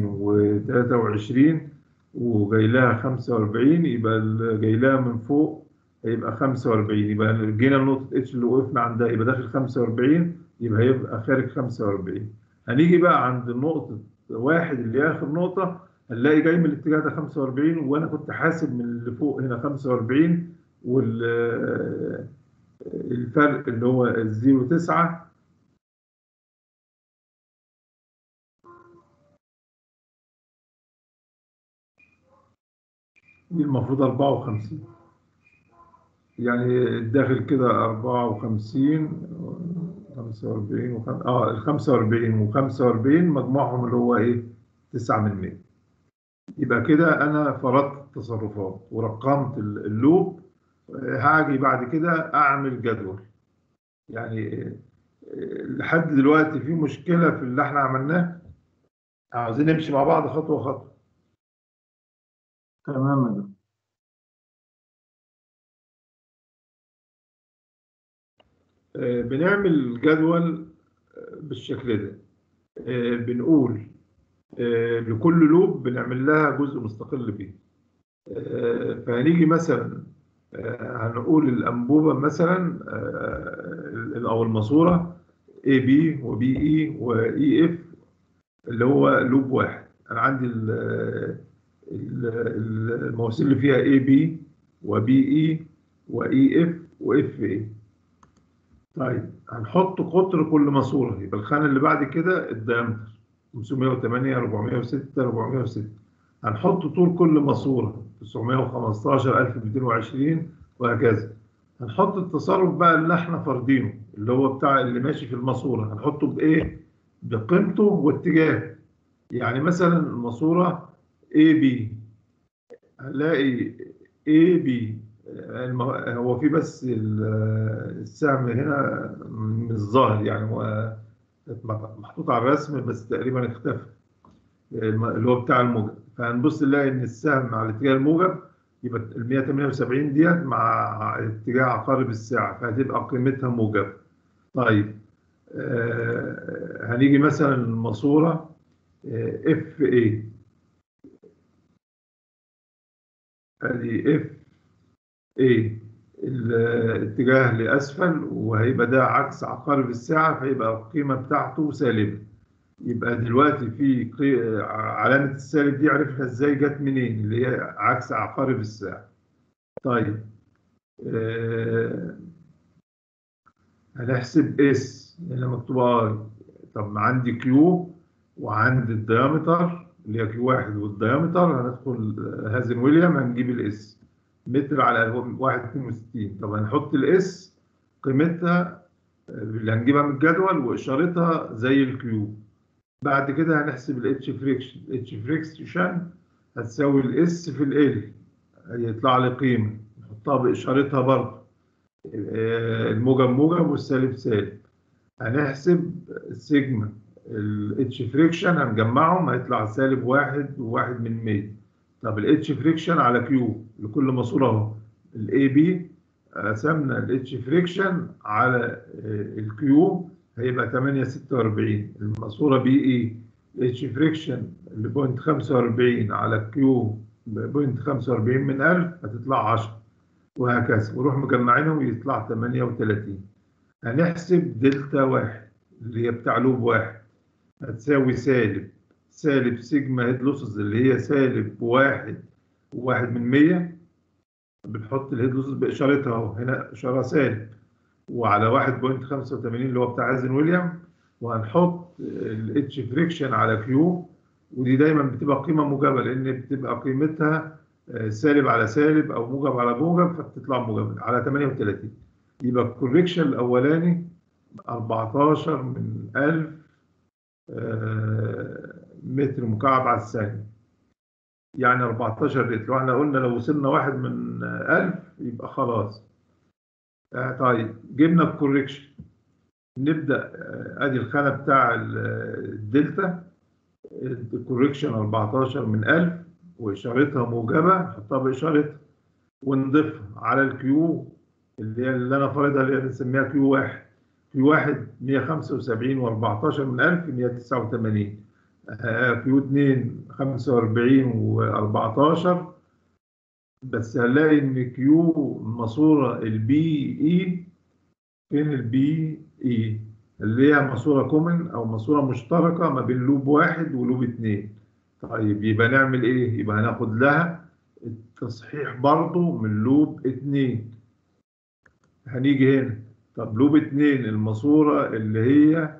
و23 وجاي لها 45 يبقى ال- جاي لها من فوق هيبقى 45 يبقى جينا لنقطة اتش اللي وقفنا عندها يبقى داخل 45 يبقى هيبقى خارج 45 هنيجي بقى عند نقطة واحد اللي هي آخر نقطة هنلاقي جاي من الاتجاه ده 45 وأنا كنت حاسب من اللي فوق هنا 45 وال الفرق اللي هو الزيرو تسعة دي المفروض 54 يعني الداخل كده 54 45 وخم... اه ال 45 و45 مجموعهم اللي هو ايه 9 من 100 يبقى كده انا فرضت التصرفات ورقمت ال- اللوب آه، هاجي بعد كده اعمل جدول يعني آه، لحد دلوقتي في مشكلة في اللي احنا عملناه عاوزين نمشي مع بعض خطوة خطوة تمام يا دكتور آه، بنعمل جدول آه، بالشكل ده آه، بنقول آه، لكل لوب بنعمل لها جزء مستقل بيه آه، فهنيجي مثلا آه، هنقول الأنبوبة مثلا آه، أو الماسورة اي بي وبي اي واي اف اللي هو لوب واحد انا عندي ال- ال- المواسير اللي فيها اي بي وبي اي واي اف واف اي طيب هنحط قطر كل ماسوره يبقى الخانه اللي بعد كده الديامتر 508 406 406 هنحط طول كل ماسوره 915 1220 وهكذا هنحط التصرف بقى اللي احنا فارضينه اللي هو بتاع اللي ماشي في الماسوره هنحطه بايه؟ بقيمته واتجاهه يعني مثلا الماسوره اي بي هنلاقي اي بي هو في بس ال- السهم هنا مش ظاهر يعني هو محطوط على الرسم بس تقريبا اختفى الم- اللي هو بتاع الموجب فهنبص نلاقي ان السهم على الاتجاه الموجب يبقى ال 178 ديت مع اتجاه عقارب الساعه فهتبقى قيمتها موجبه طيب آه هنيجي مثلا الماسوره اف اي ادي اف اي الاتجاه لاسفل وهيبقى ده عكس عقارب الساعه فيبقى القيمه بتاعته سالبه يبقى دلوقتي في قي- علامه السالب دي عرفنا ازاي جت منين اللي هي عكس عقارب الساعه طيب آه هنحسب اس هنا مكتوبه اي طب ما عندي كيو وعندي الديامتر اللي هي كيو واحد والديامتر هندخل هازن ويليام هنجيب الاس متر على 1.62 طب هنحط الاس قيمتها اللي هنجيبها من الجدول واشارتها زي الكيو بعد كده هنحسب الاتش فريكشن الاتش فريكشن هتساوي الاس في ال هيطلع لي قيمه نحطها باشارتها برضه آه، الموجب موجب والسالب سالب هنحسب السيجما الاتش فريكشن هنجمعهم هيطلع سالب واحد وواحد من 100 طب الاتش فريكشن على كيو لكل ماسوره اهو الاي بي قسمنا الاتش فريكشن على الكيو هيبقى 8 46 الماسوره بي اي اتش فريكشن اللي بوينت 45 على كيو بوينت 45 من 1000 هتطلع 10 وهكذا ونروح مجمعينهم يطلع 38 هنحسب دلتا واحد اللي هي بتاع لوب واحد هتساوي سالب سالب سيجما هيد لوسز اللي هي سالب واحد وواحد من مية بنحط الهيد لوسز بإشارتها أهو هنا إشارة سالب وعلى واحد بوينت خمسة وتمانين اللي هو بتاع عزن ويليام وهنحط الاتش فريكشن على كيو ودي دايما بتبقى قيمة موجبة لأن بتبقى قيمتها آه، سالب على سالب أو موجب على موجب فبتطلع موجبة على 38 يبقى الكوريكشن الأولاني 14 من 1000 آه، متر مكعب على الثانية يعني 14 لتر واحنا قلنا لو وصلنا واحد من آه، 1000 يبقى خلاص آه، طيب جبنا الكوريكشن نبدأ آه، ادي الخانة بتاع ال- الدلتا الكوريكشن 14 من 1000 واشارتها موجبة نحطها باشارتها ونضيفها على الكيو اللي هي اللي انا فارضها اللي هي بنسميها كيو واحد كيو واحد 175 و14 من 1000 189 آه، كيو 2 45 و14 بس هنلاقي ان كيو الماسوره البي اي فين البي اي اللي هي ماسوره كومن او ماسوره مشتركه ما بين لوب واحد ولوب اتنين طيب يبقى نعمل ايه؟ يبقى هناخد لها التصحيح برضو من لوب اتنين هنيجي هنا طب لوب اتنين الماسورة اللي هي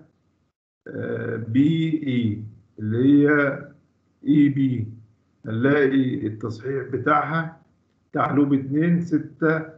بي اي اللي هي اي بي هنلاقي التصحيح بتاعها بتاع لوب اتنين ستة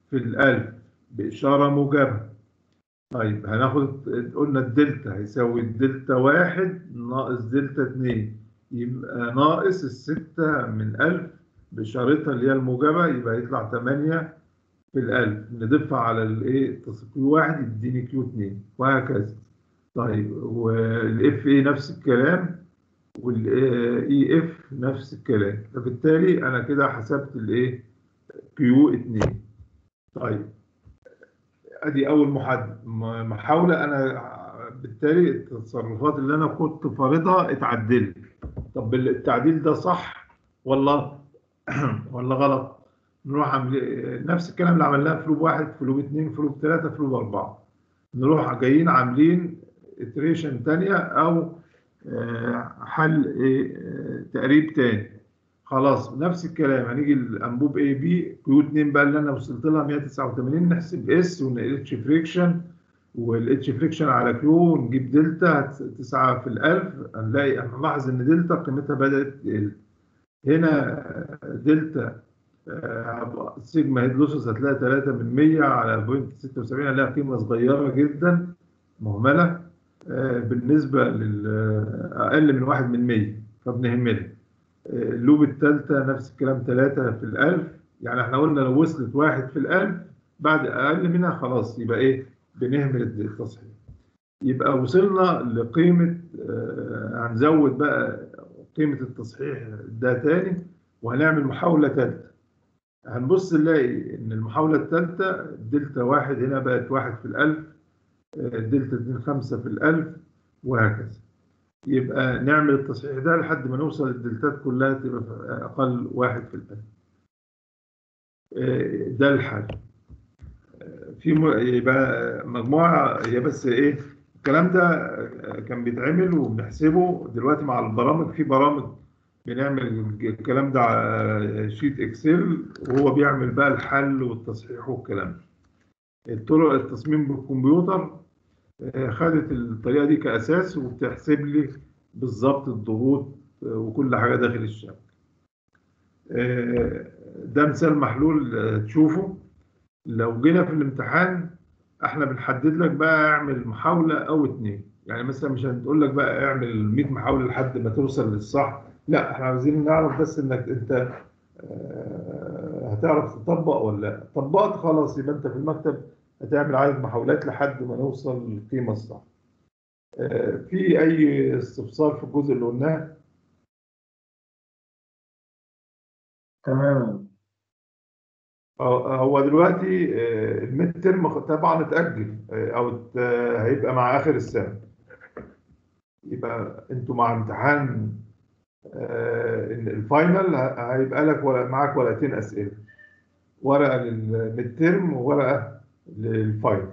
في الألف بإشارة موجبة طيب هناخد قلنا الدلتا هيساوي الدلتا واحد ناقص دلتا اتنين يبقى ناقص الستة من ألف بإشارتها اللي هي الموجبة يبقى يطلع تمانية في الألف نضيفها على الإيه كيو واحد يديني كيو اتنين وهكذا طيب والاف اي نفس الكلام والاي اف نفس الكلام فبالتالي انا كده حسبت الايه كيو 2 طيب ادي اول محاولة محاولة انا بالتالي التصرفات اللي انا كنت فارضها اتعدلت طب التعديل ده صح ولا ولا غلط نروح عاملين نفس الكلام اللي عملناه في لوب واحد في لوب اثنين في لوب ثلاثة في لوب أربعة نروح جايين عاملين iteration تانية أو آه، حل إيه، آه، تقريب تاني خلاص نفس الكلام هنيجي الانبوب اي بي كيو 2 بقى اللي انا وصلت لها 189 نحسب اس والاتش فريكشن والاتش فريكشن على كيو ونجيب دلتا 9 في الألف هنلاقي هنلاحظ ان دلتا قيمتها بدأت تقل هنا دلتا آه، سيجما هيد لوسز هتلاقي 3 من 100 على بوينت 76 هنلاقي قيمة صغيرة جدا مهملة آه، بالنسبة لل أقل من 1 من 100 فبنهملها آه، اللوب الثالثة نفس الكلام 3 في الألف يعني احنا قلنا لو وصلت واحد في الألف بعد أقل منها خلاص يبقى إيه بنهمل التصحيح يبقى وصلنا لقيمة آه، هنزود بقى قيمة التصحيح ده تاني وهنعمل محاولة ثالثة هنبص نلاقي إن المحاولة الثالثة دلتا واحد هنا بقت واحد في الألف آه، دلتا اتنين خمسة في الألف وهكذا يبقى نعمل التصحيح ده لحد ما نوصل الدلتات كلها تبقى في أقل واحد في الألف آه، ده الحل آه، في م- يبقى مجموعة هي بس إيه الكلام ده آه، كان بيتعمل وبنحسبه دلوقتي مع البرامج في برامج بنعمل الكلام ده على شيت اكسل وهو بيعمل بقى الحل والتصحيح والكلام ده الطرق التصميم بالكمبيوتر آه، خدت الطريقة دي كأساس وبتحسب لي بالظبط الضغوط آه، وكل حاجة داخل الشبكة آه، ده مثال محلول آه، تشوفه لو جينا في الامتحان احنا بنحدد لك بقى اعمل محاولة او اتنين يعني مثلا مش هنقول لك بقى اعمل 100 محاولة لحد ما توصل للصح لا احنا عايزين نعرف بس انك انت آه، هتعرف تطبق ولا لا طبقت خلاص يبقى انت في المكتب هتعمل عدد محاولات لحد ما نوصل للقيمة الصح آه، في اي استفسار في الجزء اللي قلناه تمام آه، هو دلوقتي آه، الميد ترم طبعا اتأجل آه، او ات- آه، هيبقى مع اخر السنة يبقى انتوا مع امتحان آه، الفاينل ه- هيبقى لك ورق معاك ورقتين اسئله ورقه للميد ترم وورقه للفاينل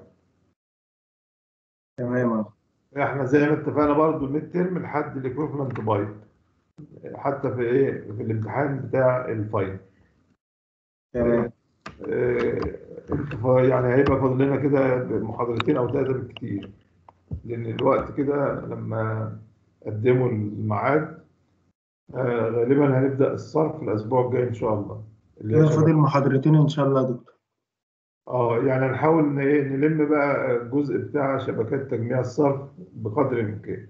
تمام احنا زي ما اتفقنا برضو الميد ترم لحد الايكويفالنت بايت حتى في ايه في الامتحان بتاع الفاينل تمام آه، انتوا يعني هيبقى فاضل لنا كده محاضرتين او ثلاثه بالكتير لان الوقت كده لما قدموا الميعاد آه، غالبا هنبدا الصرف الاسبوع الجاي ان شاء الله اللي هي كده شبكة- فاضل محاضرتين ان شاء الله يا دكتور اه يعني نحاول ن- ايه نلم بقى الجزء بتاع شبكات تجميع الصرف بقدر الامكان.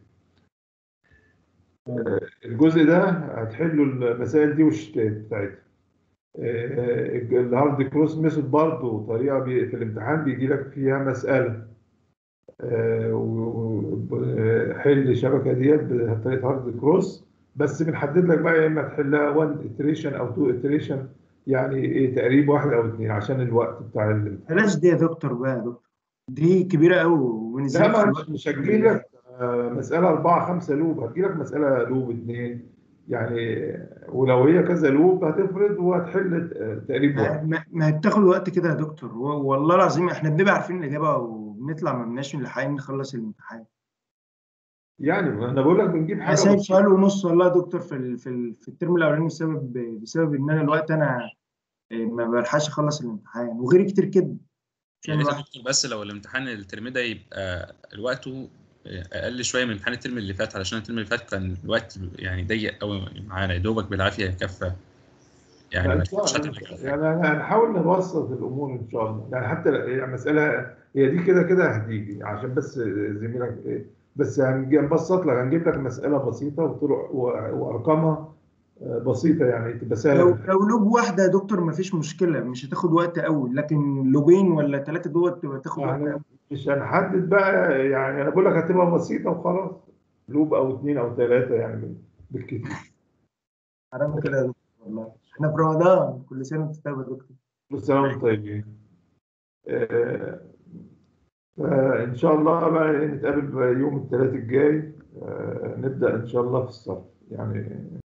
آه، الجزء ده هتحلوا المسائل دي والشتات بتاعتها. آه، الهارد كروس ميثود برضه طريقه بي في الامتحان بيجي لك فيها مساله آه، و- و- حل الشبكه ديت بطريقه هارد كروس بس بنحدد لك بقى يا اما تحلها 1 iteration او 2 iteration يعني ايه تقريب واحد او اثنين عشان الوقت بتاع الامتحان. بلاش دي يا دكتور بقى يا دكتور دي كبيرة قوي لا ونزلت في ما الوقت مش هتجي لك آه، مسألة أربعة خمسة لوب هتجي لك مسألة لوب اتنين يعني ولو هي كذا لوب هتفرض وهتحل آه، تقريبا ما, واحد ما- ما بتاخد وقت كده يا دكتور و- والله العظيم احنا بنبقى عارفين الإجابة وبنطلع ما بناش لاحقين نخلص الامتحان يعني أنا بقول لك بنجيب انا حاجة سايب بسيطة. سؤال ونص والله يا دكتور في ال- في ال- في الترم الاولاني بسبب بسبب ان انا الوقت انا إيه، ما بلحقش اخلص الامتحان وغيري كتير كده يا ريت يا دكتور بس لو الامتحان الترم ده يبقى وقته اقل شويه من امتحان الترم اللي فات علشان الترم اللي فات كان الوقت يعني ضيق قوي معانا يا دوبك بالعافيه كفى يعني لا، ما إن شاء تكونش الله. هتعمل كده. يعني أنا هنحاول نبسط الامور ان شاء الله يعني حتى يعني مساله هي دي كده كده هتيجي عشان بس زميلك إيه، بس هنجي- هنبسط لك هنجيب لك مساله بسيطه وطرق و- وارقامها آه، بسيطه يعني تبقى لو سهله لو لوب واحده يا دكتور مفيش مشكله مش هتاخد وقت قوي لكن لوبين ولا ثلاثه دوت هتاخد وقت يعني قوي مش هنحدد بقى يعني انا بقول لك هتبقى بسيطه وخلاص لوب او اثنين او ثلاثه يعني بالكثير حرام كده يا دكتور والله احنا في رمضان كل سنه وانت طيب يا دكتور كل سنه وانتم طيبين آه، فان شاء الله بقى نتقابل بقى يوم الثلاث الجاي آه، نبدا ان شاء الله في الصف يعني